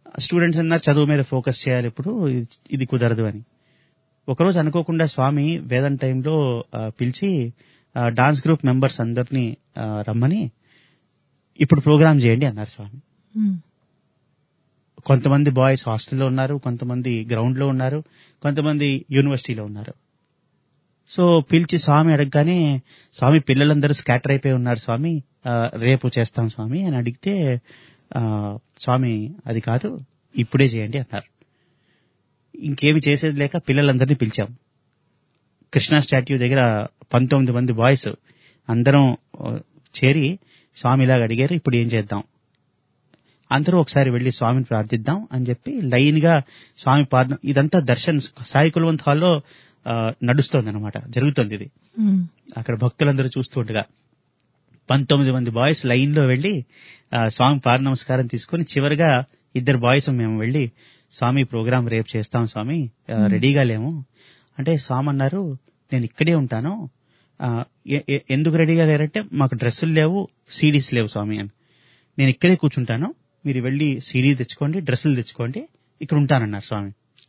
స్టూడెంట్స్ అన్నారు చదువు మీద ఫోకస్ చేయాలి ఇప్పుడు ఇది- ఇది కుదరదు అని ఒకరోజు అనుకోకుండా స్వామి వేదం టైంలో ఆ, పిలిచి ఆ, డాన్స్ గ్రూప్ మెంబర్స్ అందరినీ ఆ, రమ్మని ఇప్పుడు ప్రోగ్రామ్ చేయండి అన్నారు స్వామి ఉమ్, కొంతమంది బాయ్స్ హాస్టల్లో ఉన్నారు కొంతమంది గ్రౌండ్ లో ఉన్నారు కొంతమంది యూనివర్సిటీలో ఉన్నారు సో పిలిచి స్వామి అడగగానే స్వామి పిల్లలందరూ స్కాటర్ అయిపోయి ఉన్నారు స్వామి ఆ, రేపు చేస్తాం స్వామి అని అడిగితే ఆ, స్వామి అది కాదు ఇప్పుడే చేయండి అన్నారు ఇంకేమి చేసేది లేక పిల్లలందరినీ పిలిచాం కృష్ణా స్టాట్యూ దగ్గర పంతొమ్మిది మంది బాయ్స్ అందరం ఆ, చేరి స్వామి ఇలాగ అడిగారు ఇప్పుడు ఏం చేద్దాం అందరూ ఒకసారి వెళ్లి స్వామిని ప్రార్థిద్దాం అని చెప్పి లైన్ గా స్వామి పాదం ఇదంతా దర్శన్ సాయి కులవంత్ హాల్లో నడుస్తోంది అనమాట జరుగుతుంది ఇది ఉమ్, అక్కడ భక్తులందరూ చూస్తూ ఉండగా పంతొమ్మిది మంది బాయ్స్ లైన్ లో వెళ్లి ఆ, స్వామి పాద నమస్కారం తీసుకుని చివరిగా ఇద్దరు బాయ్స్ మేము వెళ్లి స్వామి ప్రోగ్రామ్ రేపు చేస్తాం స్వామి ఆ, రెడీగా లేము అంటే స్వామి అన్నారు నేను ఇక్కడే ఉంటాను ఆ, ఎ- ఎ- ఎందుకు రెడీగా లేరంటే మాకు డ్రెస్సులు లేవు సీడీస్ లేవు స్వామి అని నేను ఇక్కడే కూర్చుంటాను మీరు వెళ్ళి సీడీ తెచ్చుకోండి డ్రెస్సులు తెచ్చుకోండి ఇక్కడ ఉంటానన్నారు స్వామి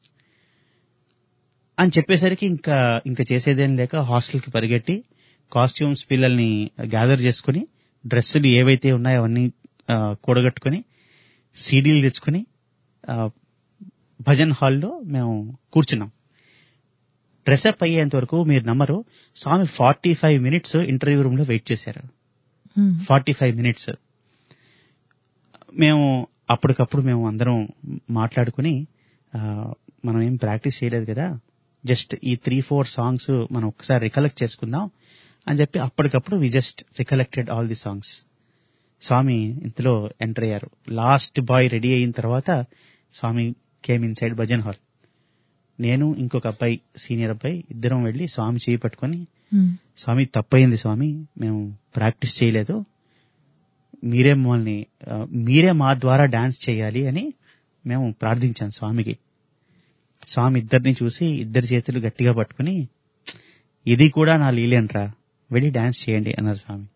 అని చెప్పేసరికి ఇంకా ఇంకా చేసేదేం లేక హాస్టల్కి పరిగెట్టి కాస్ట్యూమ్స్ పిల్లల్ని గ్యాదర్ చేసుకుని డ్రెస్సులు ఏవైతే ఉన్నాయో అవన్నీ ఆ, కూడగట్టుకుని సీడీలు తెచ్చుకుని ఆ, భజన్ హాల్లో మేము కూర్చున్నాం డ్రెస్అప్ అయ్యేంత వరకు మీరు నమ్మరు Swami forty five minutes interview room లో వెయిట్ చేశారు ఉమ్, ఫార్టీ ఫైవ్ మినిట్స్ మేము అప్పటికప్పుడు మేము అందరం మాట్లాడుకుని ఆ, మనం ఏం ప్రాక్టీస్ చేయలేదు కదా జస్ట్ ఈ త్రీ ఫోర్ సాంగ్స్ మనం ఒకసారి రికలెక్ట్ చేసుకుందాం అని చెప్పి అప్పటికప్పుడు we just recollected all the songs Swami ఇంతలో ఎంటర్ అయ్యారు లాస్ట్ బాయ్ రెడీ అయిన తర్వాత Swami came inside bhajan hall నేను ఇంకొక అబ్బాయి సీనియర్ అబ్బాయి ఇద్దరం వెళ్ళి స్వామి చేయి పట్టుకొని ఉమ్, స్వామి తప్పయింది స్వామి మేము ప్రాక్టీస్ చేయలేదు మీరే మమ్మల్ని ఆ, మీరే మా ద్వారా డాన్స్ చేయాలి అని మేము ప్రార్థించాం స్వామికి స్వామి ఇద్దరిని చూసి ఇద్దరి చేతులు గట్టిగా పట్టుకుని ఇది కూడా నా లీలేంట్రా వెళ్ళి డాన్స్ చేయండి అన్నారు స్వామి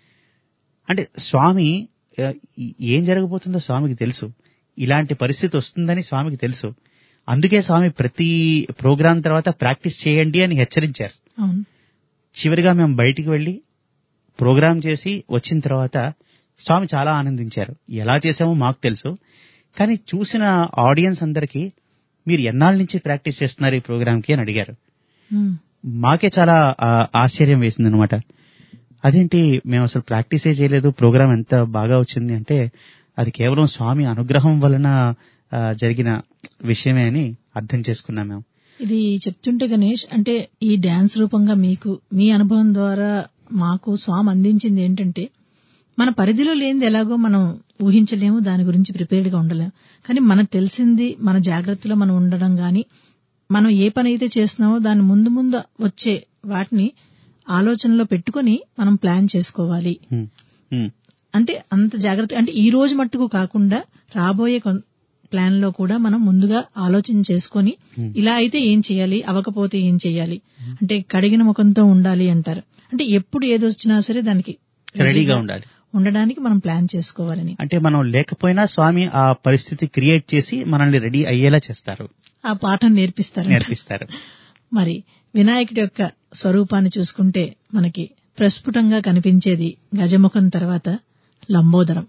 అంటే స్వామి ఆ, ఈ- ఏం జరగబోతుందో స్వామికి తెలుసు ఇలాంటి పరిస్థితి వస్తుందని స్వామికి తెలుసు అందుకే స్వామి ప్రతి ప్రోగ్రాం తర్వాత ప్రాక్టీస్ చేయండి అని హెచ్చరించారు అవును చివరిగా మేము బయటికి వెళ్లి ప్రోగ్రామ్ చేసి వచ్చిన తర్వాత స్వామి చాలా ఆనందించారు ఎలా చేసామో మాకు తెలుసు కానీ చూసిన ఆడియన్స్ అందరికీ మీరు ఎన్నాళ్ళ నుంచి ప్రాక్టీస్ చేస్తున్నారు ఈ ప్రోగ్రామ్ కి అని అడిగారు ఉమ్, మాకే చాలా ఆ, ఆశ్చర్యం వేసింది అనమాట అదేంటి మేము అసలు ప్రాక్టీసే చేయలేదు ప్రోగ్రామ్ ఎంత బాగా వచ్చింది అంటే అది కేవలం స్వామి అనుగ్రహం వలన ఆ, జరిగిన విషయమే అని అర్థం చేసుకున్నాం మేము ఇది చెప్తుంటే గణేష్ అంటే ఈ డాన్స్ రూపంగా మీకు మీ అనుభవం ద్వారా మాకు స్వామి అందించింది ఏంటంటే మన పరిధిలో లేనిది ఎలాగో మనం ఊహించలేము దాని గురించి ప్రిపేర్డ్ గా ఉండలేము కానీ మనకు తెలిసింది మన జాగ్రత్తలో మనం ఉండడం గాని మనం ఏ పని అయితే చేస్తున్నామో దాని ముందు ముందు వచ్చే వాటిని ఆలోచనలో పెట్టుకొని మనం ప్లాన్ చేసుకోవాలి ఉమ్, ఉమ్, అంటే అంత జాగ్రత్త అంటే ఈ రోజు మట్టుకు కాకుండా రాబోయే కొన్- ప్లాన్ లో కూడా మనం ముందుగా ఆలోచన చేసుకొని ఇలా అయితే ఏం చేయాలి అవ్వకపోతే ఏం చేయాలి అంటే కడిగిన ముఖంతో ఉండాలి అంటారు అంటే ఎప్పుడు ఏది వచ్చినా సరే దానికి రెడీగా ఉండాలి ఉండడానికి మనం ప్లాన్ చేసుకోవాలని అంటే మనం లేకపోయినా స్వామి ఆ పరిస్థితి క్రియేట్ చేసి మనల్ని రెడీ అయ్యేలా చేస్తారు ఆ పాఠం నేర్పిస్తారు నేర్పిస్తారు మరి వినాయకుడి యొక్క స్వరూపాన్ని చూసుకుంటే మనకి ప్రస్ఫుటంగా కనిపించేది గజముఖం తర్వాత లంబోదరం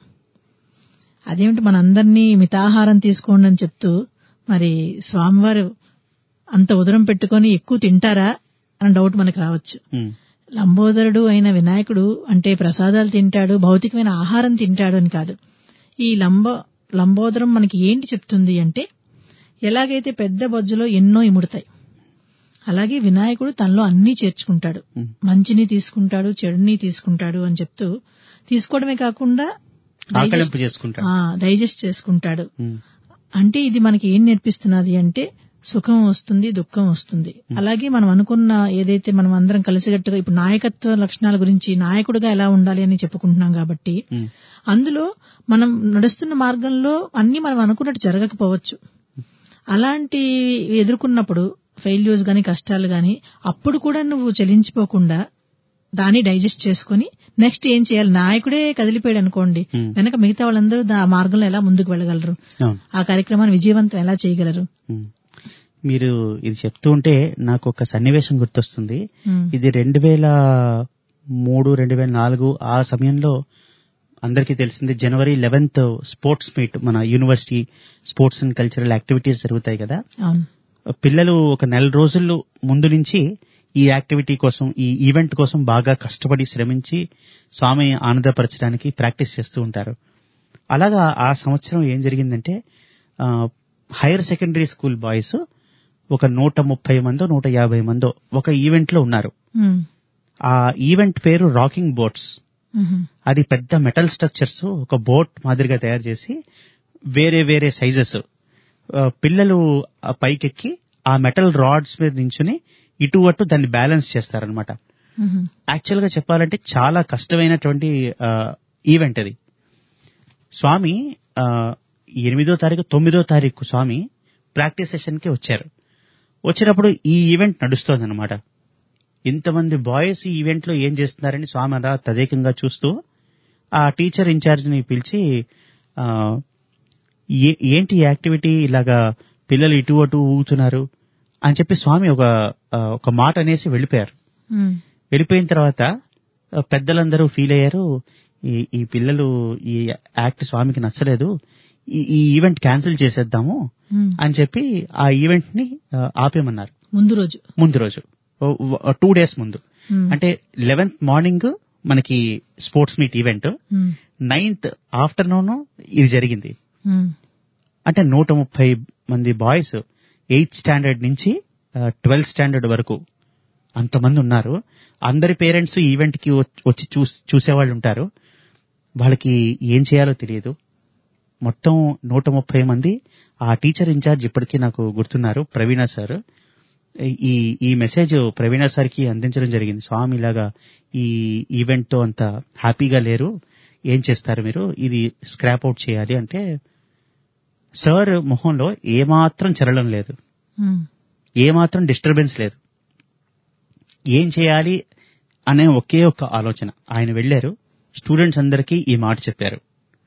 అదేమిటి మనందరినీ మితాహారం తీసుకోండి అని చెప్తూ మరి స్వామివారు అంత ఉదరం పెట్టుకొని ఎక్కువ తింటారా అని డౌట్ మనకు రావచ్చు ఉమ్, లంబోదరుడు అయిన వినాయకుడు అంటే ప్రసాదాలు తింటాడు భౌతికమైన ఆహారం తింటాడు అని కాదు ఈ లంబ లంబోదరం మనకి ఏంటి చెప్తుంది అంటే ఎలాగైతే పెద్ద బొజ్జులో ఎన్నో ఇముడతాయి అలాగే వినాయకుడు తనలో అన్నీ చేర్చుకుంటాడు Hmm. మంచిని తీసుకుంటాడు చెడుని తీసుకుంటాడు అని చెప్తూ తీసుకోవడమే కాకుండా ఆకలింపు చేసుకుంటాడు డైజెస్ట్ చేసుకుంటాడు ఉమ్, అంటే ఇది మనకి ఏం నేర్పిస్తున్నది అంటే సుఖం వస్తుంది దుఃఖం వస్తుంది అలాగే మనం అనుకున్న ఏదైతే మనం అందరం కలిసికట్టుగా ఇప్పుడు నాయకత్వ లక్షణాల గురించి నాయకుడిగా ఎలా ఉండాలి అని చెప్పుకుంటున్నాం కాబట్టి ఉమ్, అందులో మనం నడుస్తున్న మార్గంలో అన్ని మనం అనుకున్నట్టు జరగకపోవచ్చు అలాంటి ఎదుర్కొన్నప్పుడు ఫెయిల్యూర్స్ గాని కష్టాలు గాని అప్పుడు కూడా నువ్వు చెలించిపోకుండా దాన్ని డైజెస్ట్ చేసుకుని నెక్స్ట్ ఏం చేయాలి నాయకుడే కదిలిపోయాడు అనుకోండి Hmm. వెనక మిగతా వాళ్ళందరూ దా- ఆ మార్గంలో ఎలా ముందుకు వెళ్ళగలరు అవును ఆ కార్యక్రమాన్ని విజయవంతం ఎలా చేయగలరు ఉమ్. మీరు ఇది చెప్తూ ఉంటే నాకు ఒక సన్నివేశం గుర్తొస్తుంది Hmm. ఇది రెండు వేల మూడు రెండు వేల నాలుగు ఆ సమయంలో అందరికీ తెలిసింది జనవరి లెవెన్త్ స్పోర్ట్స్ మీట్ మన university sports and cultural activities జరుగుతాయి కదా అవును పిల్లలు ఒక నెల రోజుల్లో ముందు నుంచి ఈ యాక్టివిటీ కోసం ఈ ఈవెంట్ కోసం బాగా కష్టపడి శ్రమించి స్వామి ఆనందపరచడానికి ప్రాక్టీస్ చేస్తూ ఉంటారు అలాగా ఆ సంవత్సరం ఏం జరిగిందంటే ఆ, హైయర్ సెకండరీ స్కూల్ బాయ్స్ ఒక నూట ముప్పై మందో నూట యాభై మందో ఒక ఈవెంట్ లో ఉన్నారు Hmm. ఆ ఈవెంట్ పేరు రాకింగ్ బోట్స్ Mhm. అది పెద్ద మెటల్ స్ట్రక్చర్స్ ఒక బోట్ మాదిరిగా తయారు చేసి వేరే వేరే సైజెస్ పిల్లలు ఆ పైకెక్కి ఆ మెటల్ రాడ్స్ మీద నించుని ఇటు అటు దాన్ని బ్యాలెన్స్ చేస్తారనమాట Mhm. యాక్చువల్ గా చెప్పాలంటే చాలా కష్టమైనటువంటి ఈవెంట్ అది స్వామి ఆ, ఎనిమిదో తారీఖు తొమ్మిదో తారీఖు స్వామి ప్రాక్టీస్ సెషన్ కి వచ్చారు వచ్చినప్పుడు ఈ ఈవెంట్ నడుస్తోంది అనమాట ఇంతమంది బాయ్స్ ఈ ఈవెంట్ లో ఏం చేస్తున్నారని స్వామి అలా తదేకంగా చూస్తూ ఆ టీచర్ ఇన్ఛార్జ్ ని పిలిచి ఆ, ఏ- ఏంటి ఈ యాక్టివిటీ ఇలాగా పిల్లలు ఇటు అటు ఊగుతున్నారు అని చెప్పి స్వామి ఒక ఆ, ఒక మాట అనేసి వెళ్ళిపోయారు Hmm. వెళ్ళిపోయిన తర్వాత ఆ, పెద్దలందరూ ఫీల్ అయ్యారు ఈ ఈ పిల్లలు ఈ యాక్ట్ స్వామికి నచ్చలేదు ఈ ఈ ఈవెంట్ క్యాన్సిల్ చేసేద్దాము Hmm. అని చెప్పి ఆ ఈవెంట్ ని ఆ, ఆపేమన్నారు ముందు రోజు ముందు రోజు టూ డేస్ ముందు Hmm. అంటే లెవెన్త్ మార్నింగ్ మనకి sports meet event Hmm. Ninth afternoon ఇది జరిగింది Hmm. అంటే నూట ముప్పై మంది బాయ్స్ ఎయిత్ స్టాండర్డ్ నుంచి ట్వెల్త్ స్టాండర్డ్ వరకు అంతమంది ఉన్నారు అందరి పేరెంట్స్ ఈవెంట్ కి వచ్- వచ్చి చూస్ చూసేవాళ్ళు ఉంటారు వాళ్ళకి ఏం చేయాలో తెలియదు మొత్తం నూట ముప్పై మంది ఆ టీచర్ ఇన్ఛార్జ్ ఇప్పటికీ నాకు గుర్తున్నారు ప్రవీణ సార్ ఈ ఈ మెసేజ్ ప్రవీణ సార్ కి అందించడం జరిగింది స్వామి ఇలాగా ఈ ఈవెంట్ తో అంత హ్యాపీగా లేరు ఏం చేస్తారు మీరు ఇది స్క్రాప్ అవుట్ చేయాలి అంటే సార్ మొహంలో ఏమాత్రం చలనం లేదు Hmm. ఏమాత్రం డిస్టర్బెన్స్ లేదు ఏం చేయాలి అనే ఒకే ఒక్క ఆలోచన ఆయన వెళ్ళారు స్టూడెంట్స్ అందరికీ ఈ మాట చెప్పారు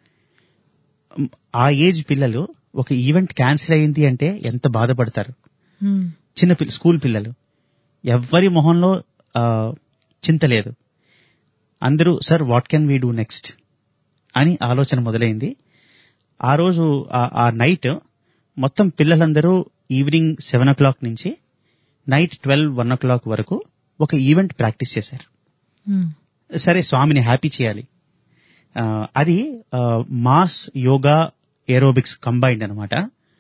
మ్, ఆ ఏజ్ పిల్లలు ఒక ఈవెంట్ క్యాన్సిల్ అయింది అంటే ఎంత బాధపడతారు Hmm. చిన్న పిల్ల స్కూల్ పిల్లలు ఎవ్వరి మొహంలో ఆ, చింత లేదు అందరూ sir what can we do next అని ఆలోచన మొదలైంది ఆ రోజు ఆ- ఆ నైట్ మొత్తం పిల్లలందరూ ఈవినింగ్ సెవెన్ ఓ క్లాక్ నుంచి night twelve one o'clock వరకు ఒక ఈవెంట్ ప్రాక్టీస్ చేశారు Hmm. సరే స్వామిని హ్యాపీ చేయాలి ఆ, అది ఆ, మాస్ యోగా ఏరోబిక్స్ కంబైన్డ్ అనమాట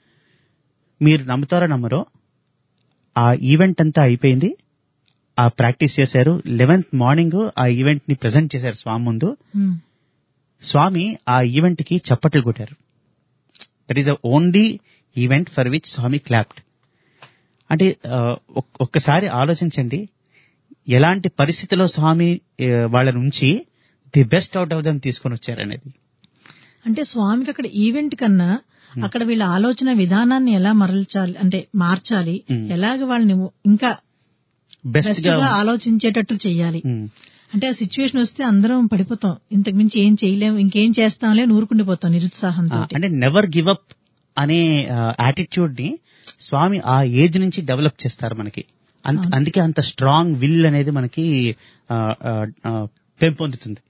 మీరు నమ్ముతారో నమ్మరో ఆ ఈవెంట్ అంతా అయిపోయింది ఆ ప్రాక్టీస్ చేశారు లెవెన్త్ మార్నింగ్ ఆ ఈవెంట్ ని ప్రెజెంట్ చేశారు స్వామి ముందు Hmm. స్వామి ఆ ఈవెంట్ కి చప్పట్లు కొట్టారు that is the only event for which Swami clapped అంటే ఆ, ఒక్- ఒక్కసారి ఆలోచించండి ఎలాంటి పరిస్థితిలో స్వామి ఆ, వాళ్ళ నుంచి the best out of them తీసుకొని వచ్చారనేది అంటే స్వామికి అక్కడ ఈవెంట్ కన్నా అక్కడ వీళ్ళ ఆలోచన విధానాన్ని ఎలా మరల్చాలి అంటే మార్చాలి Hmm. ఎలాగ వాళ్ళని ఇంకా బెస్ట్ బెస్ట్ గా గా ఆలోచించేటట్లు చేయాలి ఉమ్, అంటే ఆ సిచ్యువేషన్ వస్తే అందరం పడిపోతాం ఇంతకు మించి ఏం చేయలేం ఇంకేం చేస్తాంలే ఊరుకుండిపోతాం ఆ, నిరుత్సాహంతో అంటే నెవర్ గివ్ అప్ అనే యాటిట్యూడ్ ని స్వామి ఆ ఏజ్ నుంచి డెవలప్ చేస్తారు మనకి అంత- అవును. అందుకే అంత స్ట్రాంగ్ విల్ అనేది మనకి ఆ, ఆ, ఆ, పెంపొందుతుంది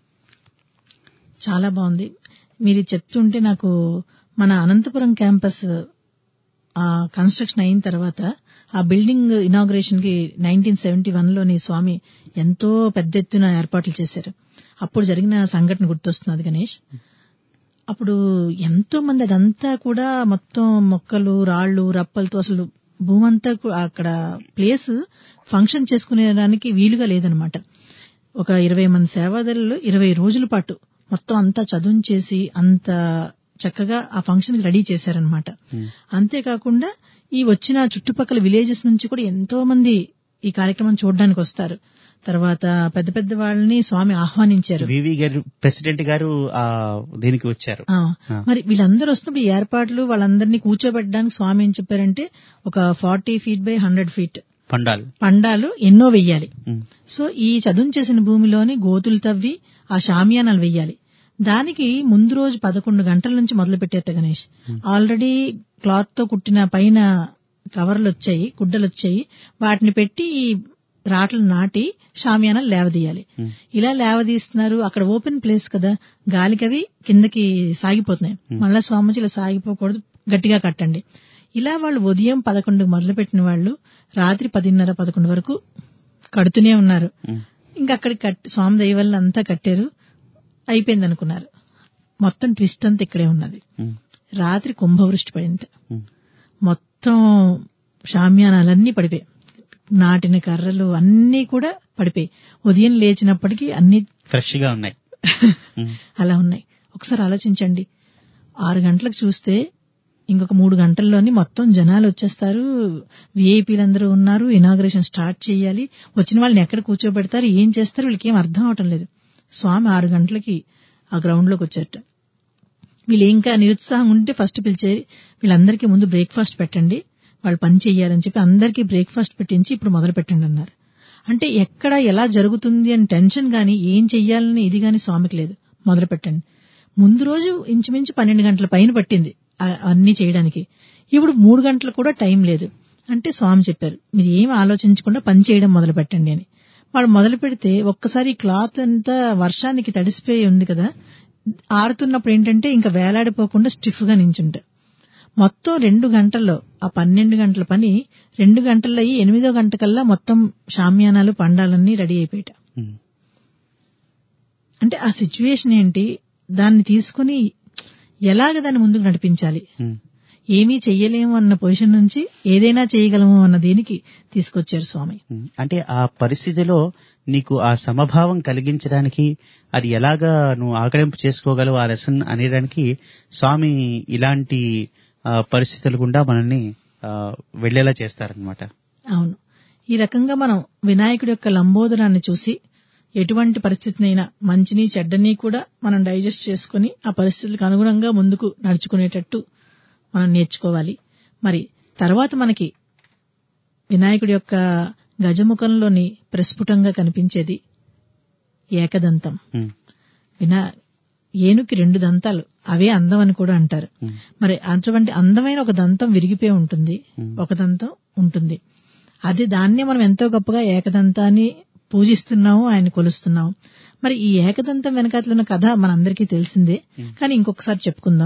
చాలా బాగుంది మీరు ఇది చెప్తుంటే నాకు మన అనంతపురం క్యాంపస్ ఆ కన్స్ట్రక్షన్ అయిన తర్వాత ఆ బిల్డింగ్ ఇనాగ్రేషన్ కి నైన్టీన్ సెవెంటీ వన్ లోని స్వామి ఎంతో పెద్ద ఎత్తున ఏర్పాట్లు చేశారు అప్పుడు జరిగిన సంఘటన గుర్తొస్తున్నది గణేష్ అప్పుడు ఎంతో మంది అదంతా కూడా మొత్తం మొక్కలు రాళ్లు రప్పలతో అసలు భూమంతా కూ- అక్కడ ప్లేస్ ఫంక్షన్ చేసుకునేదానికి వీలుగా లేదనమాట ఒక ఇరవై మంది సేవాదారులు ఇరవై రోజుల పాటు మొత్తం అంతా చదువుంచేసి అంత చక్కగా ఆ ఫంక్షన్ రెడీ చేశారనమాట అంతేకాకుండా ఈ వచ్చిన చుట్టుపక్కల విలేజెస్ నుంచి కూడా ఎంతో మంది ఈ కార్యక్రమం చూడడానికి వస్తారు తర్వాత పెద్ద పెద్ద వాళ్ళని స్వామి ఆహ్వానించారు వివి గారు ప్రెసిడెంట్ గారు ఆ దీనికి వచ్చారు ఆ, ఆ. మరి వీళ్ళందరూ వస్తున్నప్పుడు ఈ ఏర్పాట్లు వాళ్ళందరినీ కూర్చోబెట్టడానికి స్వామి ఏం చెప్పారంటే ఒక forty feet by hundred feet pandal పండాలు ఎన్నో వెయ్యాలి ఉమ్, సో ఈ చదును చేసిన భూమిలోని గోతులు తవ్వి ఆ షామియానాలు వెయ్యాలి దానికి ముందు రోజు పదకొండు గంటల నుంచి మొదలు పెట్టేట గణేష్ ఆల్రెడీ క్లాత్ తో కుట్టిన పైన కవర్లు వచ్చాయి గుడ్డలు వచ్చాయి వాటిని పెట్టి ఈ రాట్లను నాటి షామియానాలు లేవదీయాలి ఉమ్, ఇలా లేవదీస్తున్నారు అక్కడ ఓపెన్ ప్లేస్ కదా గాలికి అవి కిందకి సాగిపోతున్నాయి మళ్ళా స్వామిజీ ఇలా సాగిపోకూడదు గట్టిగా కట్టండి ఇలా వాళ్ళు ఉదయం పదకొండుకు మొదలుపెట్టిన వాళ్ళు రాత్రి పదిన్నర పదకొండు వరకు కడుతూనే ఉన్నారు ఉమ్, ఇంకా అక్కడికి కట్టి స్వామి దయ వల్ల అంతా కట్టారు అయిపోయింది అనుకున్నారు మొత్తం ట్విస్ట్ అంతా ఇక్కడే ఉన్నది ఉమ్, రాత్రి కుంభవృష్టి పడింది ఉమ్, మొత్తం షామ్యానాలన్నీ పడిపోయాయి నాటిన కర్రలు అన్నీ కూడా పడిపోయి ఉదయం లేచినప్పటికీ అన్ని ఫ్రెష్ గా ఉన్నాయి ఉమ్, అలా ఉన్నాయి ఒకసారి ఆలోచించండి ఆరు గంటలకు చూస్తే ఇంకొక మూడు గంటల్లోని మొత్తం జనాలు వచ్చేస్తారు విఐపీలందరూ ఉన్నారు ఇనాగ్రేషన్ స్టార్ట్ చేయాలి వచ్చిన వాళ్ళని ఎక్కడ కూర్చోబెడతారు ఏం చేస్తారు వీళ్ళకి ఏం అర్థం అవటం లేదు స్వామి ఆరు గంటలకి ఆ గ్రౌండ్ లోకి వచ్చారట వీళ్ళు ఇంకా నిరుత్సాహం ఉంటే ఫస్ట్ పిలిచే వీళ్ళందరికీ ముందు బ్రేక్ఫాస్ట్ పెట్టండి వాళ్ళు పని చెయ్యాలని చెప్పి అందరికీ బ్రేక్ఫాస్ట్ పెట్టించి ఇప్పుడు మొదలు పెట్టండి అన్నారు అంటే ఎక్కడ ఎలా జరుగుతుంది అని టెన్షన్ గాని ఏం చెయ్యాలని ఇది గాని స్వామికి లేదు మొదలు పెట్టండి ముందు రోజు ఇంచుమించు పన్నెండు గంటల పైన పట్టింది ఆ- అన్ని చేయడానికి ఇప్పుడు మూడు గంటలు కూడా టైం లేదు అంటే స్వామి చెప్పారు మీరు ఏం ఆలోచించకుండా పని చేయడం మొదలు పెట్టండి అని వాళ్ళు మొదలు పెడితే ఒక్కసారి ఈ క్లాత్ అంతా వర్షానికి తడిసిపోయి ఉంది కదా ఆరుతున్నప్పుడు ఏంటంటే ఇంకా వేలాడిపోకుండా స్టిఫ్ గా నించుంటాయి మొత్తం రెండు గంటల్లో ఆ పన్నెండు గంటల పని రెండు గంటల్లో అయ్యి ఎనిమిదో గంట కల్లా మొత్తం షామ్యానాలు పండాలన్నీ రెడీ అయిపోయాట ఉమ్, అంటే ఆ సిచ్యువేషన్ ఏంటి దాన్ని తీసుకుని ఎలాగ దాన్ని ముందుకు నడిపించాలి ఉమ్, ఏమీ చెయ్యలేము అన్న పొజిషన్ నుంచి ఏదైనా చేయగలము అన్న దీనికి తీసుకొచ్చారు స్వామి ఉమ్. అంటే ఆ పరిస్థితిలో నీకు ఆ సమభావం కలిగించడానికి అది ఎలాగా నువ్వు ఆకలింపు చేసుకోగలవు ఆ లెసన్ అనేదానికి స్వామి ఇలాంటి ఆ, పరిస్థితుల గుండా మనల్ని ఆ, వెళ్లేలా చేస్తారనమాట అవును ఈ రకంగా మనం వినాయకుడి యొక్క లంబోదరాన్ని చూసి ఎటువంటి పరిస్థితినైనా మంచిని చెడ్డని కూడా మనం డైజెస్ట్ చేసుకుని ఆ పరిస్థితులకు అనుగుణంగా ముందుకు నడుచుకునేటట్టు మనం నేర్చుకోవాలి మరి తర్వాత మనకి వినాయకుడి యొక్క గజముఖంలోని ప్రస్ఫుటంగా కనిపించేది ఏకదంతం ఉమ్, వినా ఏనుకి రెండు దంతాలు అవే అందం అని కూడా అంటారు ఉమ్, మరి అటువంటి అందమైన ఒక దంతం విరిగిపోయి ఉంటుంది Hmm. ఒక దంతం ఉంటుంది అది దాన్నే మనం ఎంతో గొప్పగా ఏకదంతాన్ని పూజిస్తున్నాము ఆయన కొలుస్తున్నాము మరి ఈ ఏకదంతం వెనకాతల ఉన్న కథ మనందరికీ తెలిసిందే కానీ ఇంకొకసారి చెప్పుకుందాం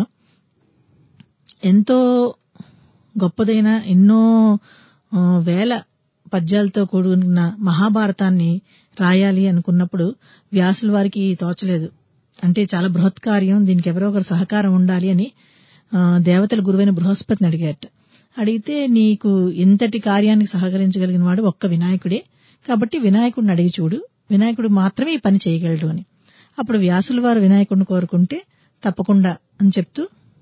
ఎంతో గొప్పదైన ఎన్నో ఆ, వేల పద్యాలతో కూడుకున్న మహాభారతాన్ని రాయాలి అనుకున్నప్పుడు వ్యాసుల వారికి తోచలేదు అంటే చాలా బృహత్ కార్యం దీనికి ఎవరో ఒకరు సహకారం ఉండాలి అని ఆ, దేవతల గురువైన బృహస్పతిని అడిగారట అడిగితే నీకు ఇంతటి కార్యానికి సహకరించగలిగిన వాడు ఒక్క వినాయకుడే కాబట్టి వినాయకుడిని అడిగి చూడు వినాయకుడు మాత్రమే ఈ పని చేయగలడు అని అప్పుడు వ్యాసుల వారు వినాయకుడిని కోరుకుంటే తప్పకుండా అని చెప్తూ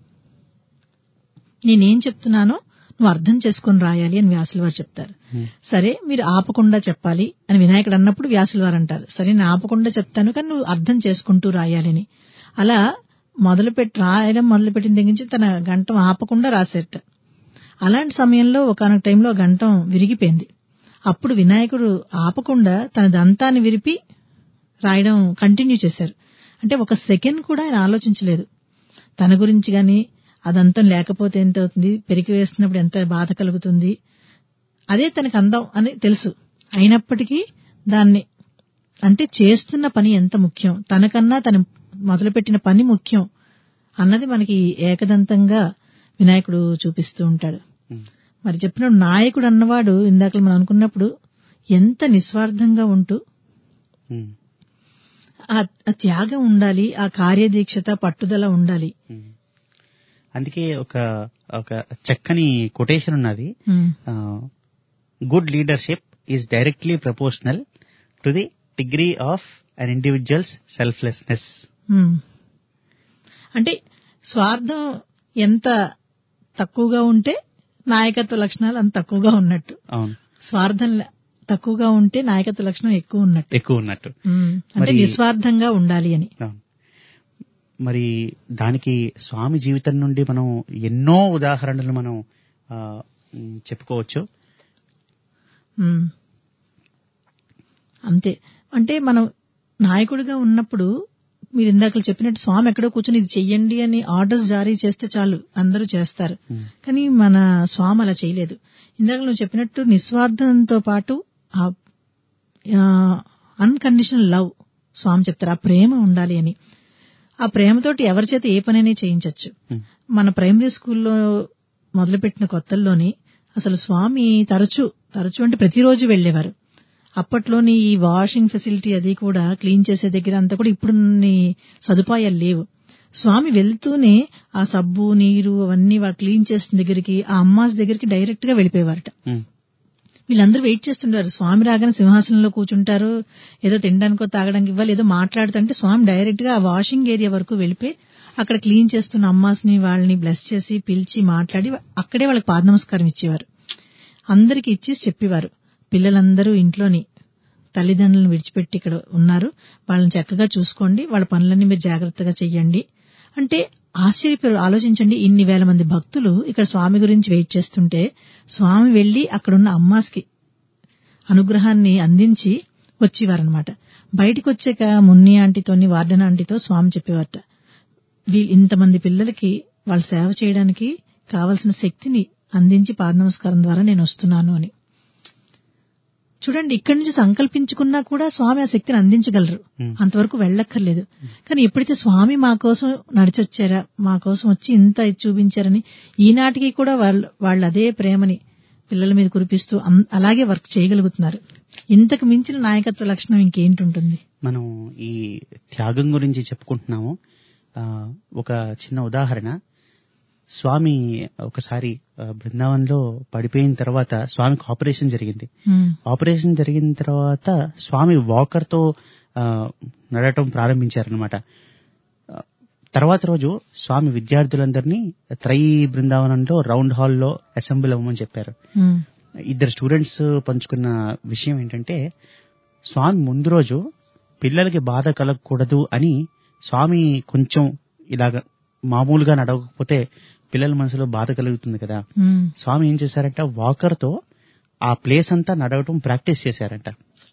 నేనేం చెప్తున్నానో నువ్వు అర్థం చేసుకుని రాయాలి అని వ్యాసుల వారు చెప్తారు సరే మీరు ఆపకుండా చెప్పాలి అని వినాయకుడు అన్నప్పుడు వ్యాసుల వారు అంటారు సరే నేను ఆపకుండా చెప్తాను కానీ నువ్వు అర్థం చేసుకుంటూ రాయాలి అని అలా మొదలుపెట్టి రాయడం మొదలుపెట్టిన దగ్గర నుంచి తన గంటం ఆపకుండా రాసేట అలాంటి సమయంలో ఒకనొక టైంలో ఆ గంటం విరిగిపోయింది అప్పుడు వినాయకుడు ఆపకుండా తన దంతాన్ని విరిపి రాయడం కంటిన్యూ చేశారు అంటే ఒక సెకండ్ కూడా ఆయన ఆలోచించలేదు తన గురించి గాని అదంతం లేకపోతే ఎంత అవుతుంది పెరిగి వేస్తున్నప్పుడు ఎంత బాధ కలుగుతుంది అదే తనకు అందం అని తెలుసు అయినప్పటికీ దాన్ని అంటే చేస్తున్న పని ఎంత ముఖ్యం తనకన్నా తను మొదలుపెట్టిన పని ముఖ్యం అన్నది మనకి ఏకదంతంగా వినాయకుడు చూపిస్తూ ఉంటాడు మరి చెప్పిన నాయకుడు అన్నవాడు ఇందాక మనం అనుకున్నప్పుడు ఎంత నిస్వార్థంగా ఉంటూ ఉమ్, ఆ ఆ త్యాగం ఉండాలి ఆ కార్యదీక్షత పట్టుదల ఉండాలి ఉమ్. అందుకే ఒక ఒక చక్కని కొటేషన్ ఉన్నది um, good leadership is directly proportional to the degree of an individual's selflessness ఉమ్. అంటే స్వార్థం ఎంత తక్కువగా ఉంటే నాయకత్వ లక్షణాలు అంత తక్కువగా ఉన్నట్టు అవును స్వార్థం లే- తక్కువగా ఉంటే నాయకత్వ లక్షణం ఎక్కువ ఉన్నట్టు ఎక్కువ ఉన్నట్టు ఉమ్, అంటే మరి- నిస్వార్థంగా ఉండాలి అని అవును. మరి దానికి స్వామి జీవితం నుండి మనం ఎన్నో ఉదాహరణలు మనం ఆ, ఉమ్, చెప్పుకోవచ్చు ఉమ్. అంతే అంటే మనం నాయకుడిగా ఉన్నప్పుడు మీరు ఇందాక చెప్పినట్టు స్వామి ఎక్కడో కూర్చొని ఇది చెయ్యండి అని ఆర్డర్స్ జారీ చేస్తే చాలు అందరూ చేస్తారు కానీ మన స్వామి అలా చేయలేదు ఇందాక నువ్వు చెప్పినట్టు నిస్వార్థంతో పాటు ఆ అన్కండిషనల్ లవ్ స్వామి చెప్తారు ఆ ప్రేమ ఉండాలి అని ఆ ప్రేమతోటి ఎవరి చేత ఏ పనైనా చేయించవచ్చు మన ప్రైమరీ స్కూల్లో మొదలుపెట్టిన కొత్తల్లోని అసలు స్వామి తరచూ తరచూ అంటే ప్రతిరోజు వెళ్లేవారు అప్పట్లోని ఈ వాషింగ్ ఫెసిలిటీ అది కూడా క్లీన్ చేసే దగ్గర అంతా కూడా ఇప్పుడు సదుపాయాలు లేవు స్వామి వెళ్తూనే ఆ సబ్బు నీరు అవన్నీ వాళ్ళు క్లీన్ చేసిన దగ్గరికి ఆ అమ్మాస్ దగ్గరికి డైరెక్ట్ గా వెళ్ళిపోయేవారట ఉమ్, వీళ్ళందరూ వెయిట్ చేస్తుంటారు స్వామి రాగానే సింహాసనంలో కూర్చుంటారు ఏదో తినడానికో తాగడానికి ఇవ్వాలి ఏదో మాట్లాడుతుంటే స్వామి డైరెక్ట్ గా ఆ వాషింగ్ ఏరియా వరకు వెళ్ళిపోయి అక్కడ క్లీన్ చేస్తున్న అమ్మాస్ని వాళ్ళని బ్లెస్ చేసి పిలిచి మాట్లాడి అక్కడే వాళ్ళకి పాద నమస్కారం ఇచ్చేవారు అందరికి ఇచ్చేసి చెప్పేవారు పిల్లలందరూ ఇంట్లోని తల్లిదండ్రులను విడిచిపెట్టి ఇక్కడ ఉన్నారు వాళ్ళని చక్కగా చూసుకోండి వాళ్ళ పనులన్నీ మీరు జాగ్రత్తగా చెయ్యండి అంటే ఆశ్చర్యపోయారు ఆలోచించండి ఇన్ని వేల మంది భక్తులు ఇక్కడ స్వామి గురించి వెయిట్ చేస్తుంటే స్వామి వెళ్లి అక్కడున్న అమ్మాస్కి అనుగ్రహాన్ని అందించి వచ్చేవారనమాట బయటికి వచ్చాక మున్ని ఆంటీతోని వార్డెన్ ఆంటీతో స్వామి చెప్పేవారట వీళ్ళు ఇంతమంది పిల్లలకి వాళ్ళు సేవ చేయడానికి కావలసిన శక్తిని అందించి పాద నమస్కారం ద్వారా నేను వస్తున్నాను అని చూడండి ఇక్కడి నుంచి సంకల్పించుకున్నా కూడా స్వామి ఆ శక్తిని అందించగలరు అంతవరకు వెళ్ళక్కర్లేదు కానీ ఎప్పుడైతే స్వామి మా కోసం నడిచొచ్చారా మా కోసం వచ్చి ఇంత ఇది చూపించారని ఈనాటికి కూడా వాళ్ళు వాళ్ళు అదే ప్రేమని పిల్లల మీద కురిపిస్తూ అం- అలాగే వర్క్ చేయగలుగుతున్నారు ఇంతకు మించిన నాయకత్వ లక్షణం ఇంకేంటుంటుంది మనం ఈ త్యాగం గురించి చెప్పుకుంటున్నాము ఆ, ఒక చిన్న ఉదాహరణ స్వామి ఒకసారి ఆ, బృందావనంలో పడిపోయిన తర్వాత స్వామికి ఆపరేషన్ జరిగింది ఉమ్, ఆపరేషన్ జరిగిన తర్వాత స్వామి వాకర్ తో ఆ, నడవటం ప్రారంభించారనమాట తర్వాత రోజు స్వామి విద్యార్థులందరినీ త్రయీ బృందావనంలో రౌండ్ హాల్లో అసెంబ్లీ అవ్వమని చెప్పారు ఉమ్, ఇద్దరు స్టూడెంట్స్ పంచుకున్న విషయం ఏంటంటే స్వామి ముందు రోజు పిల్లలకి బాధ కలగకూడదు అని స్వామి కొంచెం ఇలాగ మామూలుగా నడవకపోతే పిల్లల మనసులో బాధ కలుగుతుంది కదా ఉమ్, స్వామి ఏం చేశారంట వాకర్ తో ఆ ప్లేస్ అంతా నడవటం ప్రాక్టీస్ చేశారంట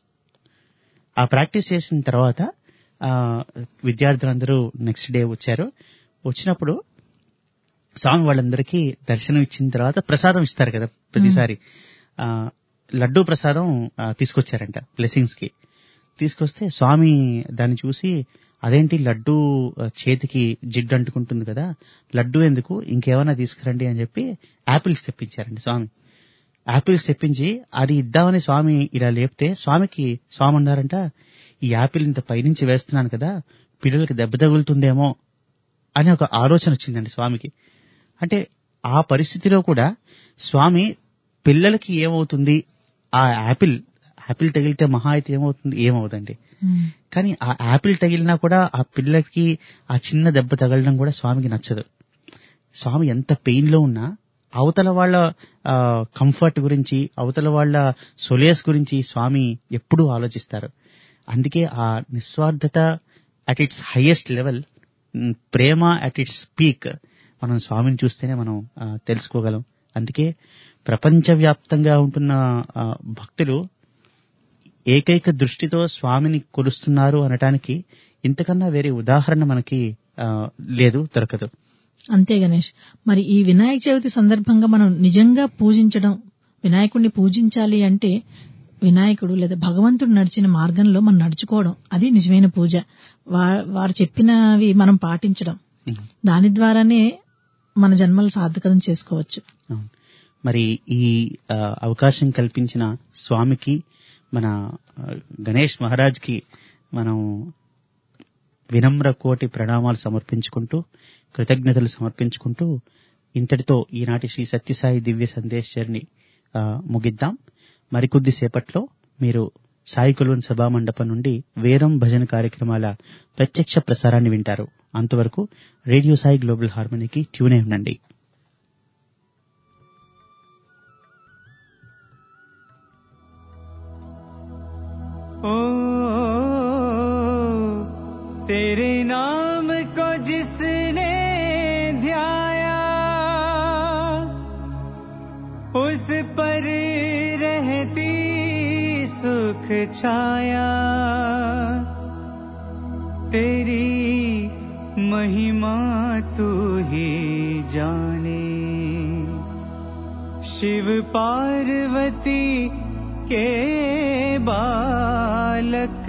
ఆ ప్రాక్టీస్ చేసిన తర్వాత ఆ విద్యార్థులందరూ నెక్స్ట్ డే వచ్చారు వచ్చినప్పుడు స్వామి వాళ్ళందరికీ దర్శనం ఇచ్చిన తర్వాత ప్రసాదం ఇస్తారు కదా ప్రతిసారి ఆ లడ్డూ ప్రసాదం ఆ, తీసుకొచ్చారంట బ్లెస్సింగ్స్ కి తీసుకొస్తే స్వామి దాన్ని చూసి అదేంటి లడ్డు ఆ, చేతికి జిడ్డు అంటుకుంటుంది కదా లడ్డు ఎందుకు ఇంకేమైనా తీసుకురండి అని చెప్పి యాపిల్స్ తెప్పించారండి స్వామి యాపిల్స్ తెప్పించి అది ఇద్దామని స్వామి ఇలా లేపితే స్వామికి స్వామి అన్నారంట ఈ యాపిల్ ఇంత పైనుంచి వేస్తున్నాను కదా పిల్లలకి దెబ్బ తగులుతుందేమో అని ఒక ఆలోచన వచ్చిందండి స్వామికి అంటే ఆ పరిస్థితిలో కూడా స్వామి పిల్లలకి ఏమవుతుంది ఆ యాపిల్ యాపిల్ తగిలితే మహా అయితే ఏమవుతుంది ఏమవుదండి ఉమ్, కానీ ఆ యాపిల్ తగిలినా కూడా ఆ పిల్లకి ఆ చిన్న దెబ్బ తగలడం కూడా స్వామికి నచ్చదు స్వామి ఎంత పెయిన్ లో ఉన్నా అవతల వాళ్ళ కంఫర్ట్ గురించి అవతల వాళ్ళ సొలేస్ గురించి స్వామి ఎప్పుడూ ఆలోచిస్తారు అందుకే ఆ నిస్వార్థత అట్ ఇట్స్ హైయెస్ట్ లెవెల్ ప్రేమ అట్ ఇట్స్ పీక్ మనం స్వామిని చూస్తేనే మనం ఆ, తెలుసుకోగలం అందుకే ప్రపంచవ్యాప్తంగా ఉంటున్న ఆ, భక్తులు ఏకైక దృష్టితో స్వామిని కొలుస్తున్నారు అనటానికి ఇంతకన్నా వేరే ఉదాహరణ మనకి ఆ, లేదు దొరకదు అంతే గణేష్ మరి ఈ వినాయక చవితి సందర్భంగా మనం నిజంగా పూజించడం వినాయకుడిని పూజించాలి అంటే వినాయకుడు లేదా భగవంతుడు నడిచిన మార్గంలో మనం నడుచుకోవడం అది నిజమైన పూజ వా- వారు చెప్పినవి మనం పాటించడం దాని ద్వారానే మన జన్మలు సార్థకతం చేసుకోవచ్చు అవును. మరి ఈ ఆ, అవకాశం కల్పించిన స్వామికి మన ఆ, గణేష్ మహారాజ్కి మనం వినమ్ర కోటి ప్రణామాలు సమర్పించుకుంటూ కృతజ్ఞతలు సమర్పించుకుంటూ ఇంతటితో ఈనాటి శ్రీ సత్యసాయి దివ్య సందేశ్వరిని ఆ, ముగిద్దాం మరికొద్ది సేపట్లో మీరు సాయి కుల్వన్ సభా మండపం నుండి వేదం భజన కార్యక్రమాల ప్రత్యక్ష ప్రసారాన్ని వింటారు అంతవరకు రేడియో సాయి గ్లోబల్ హార్మనీకి ట్యూన్ అయి ఉండండి ओ तेरे नाम को जिसने ध्याया उस पर रहती छाया तेरी महिमा तू ही जाने शिव पार्वती के बालक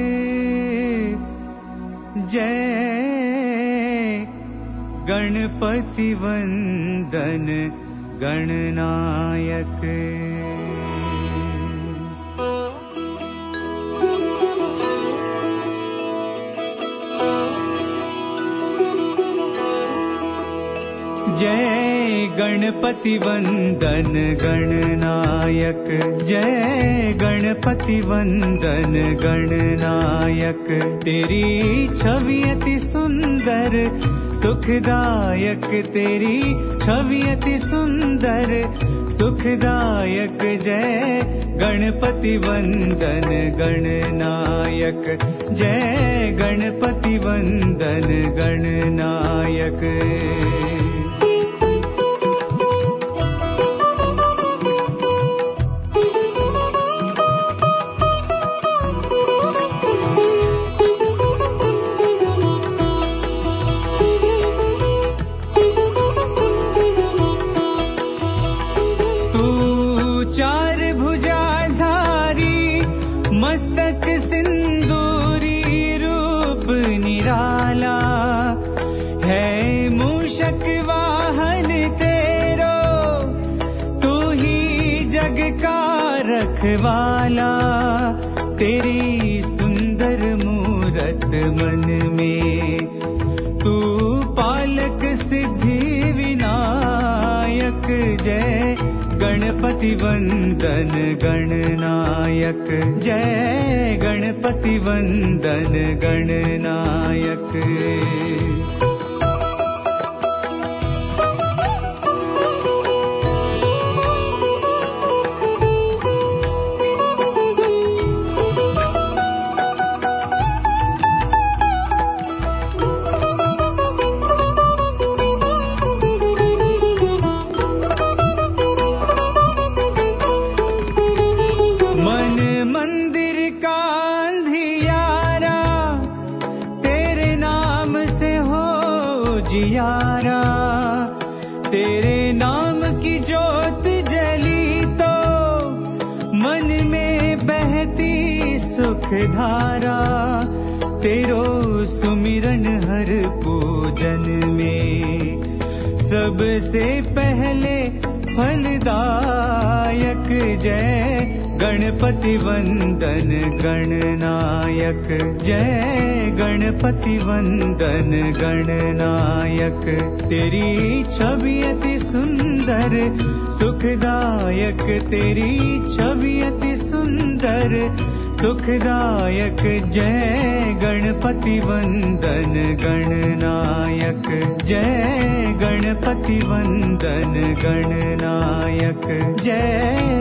जय गणपति वंदन गणनायक जय गणपति वंदन गणनायक जय गणपति वंदन गणनायक तेरी छवि अति सुंदर सुखदायक तेरी छवि अति सुंदर सुखदायक जय गणपति वंदन गणनायक जय गणपति वंदन गणनायक तू चार भुजाधारी मस्तक सिंदूरी रूप निराला है मूषक वाहन तेरो तू ही जग का रखवाला तेरी सुंदर मूरत मन में तू पालक सिद्धि विनायक जय गणपति वंदन गणनायक जय गणपति वंदन गणनायक मन मंदिर का अंधियारा तेरे नाम से हो जियारा तेरे नाम की जोत जली तो मन में बहती सुख धारा तेरो सुमिरन हर पूजन में सबसे पहले फलदायक जय गणपति वंदन गणनायक जय गणपति वंदन गणनायक तेरी छवि अति सुंदर सुखदायक तेरी छवि अति सुंदर सुखदायक जय गणपति वंदन गणनायक जय गणपति वंदन गणनायक जय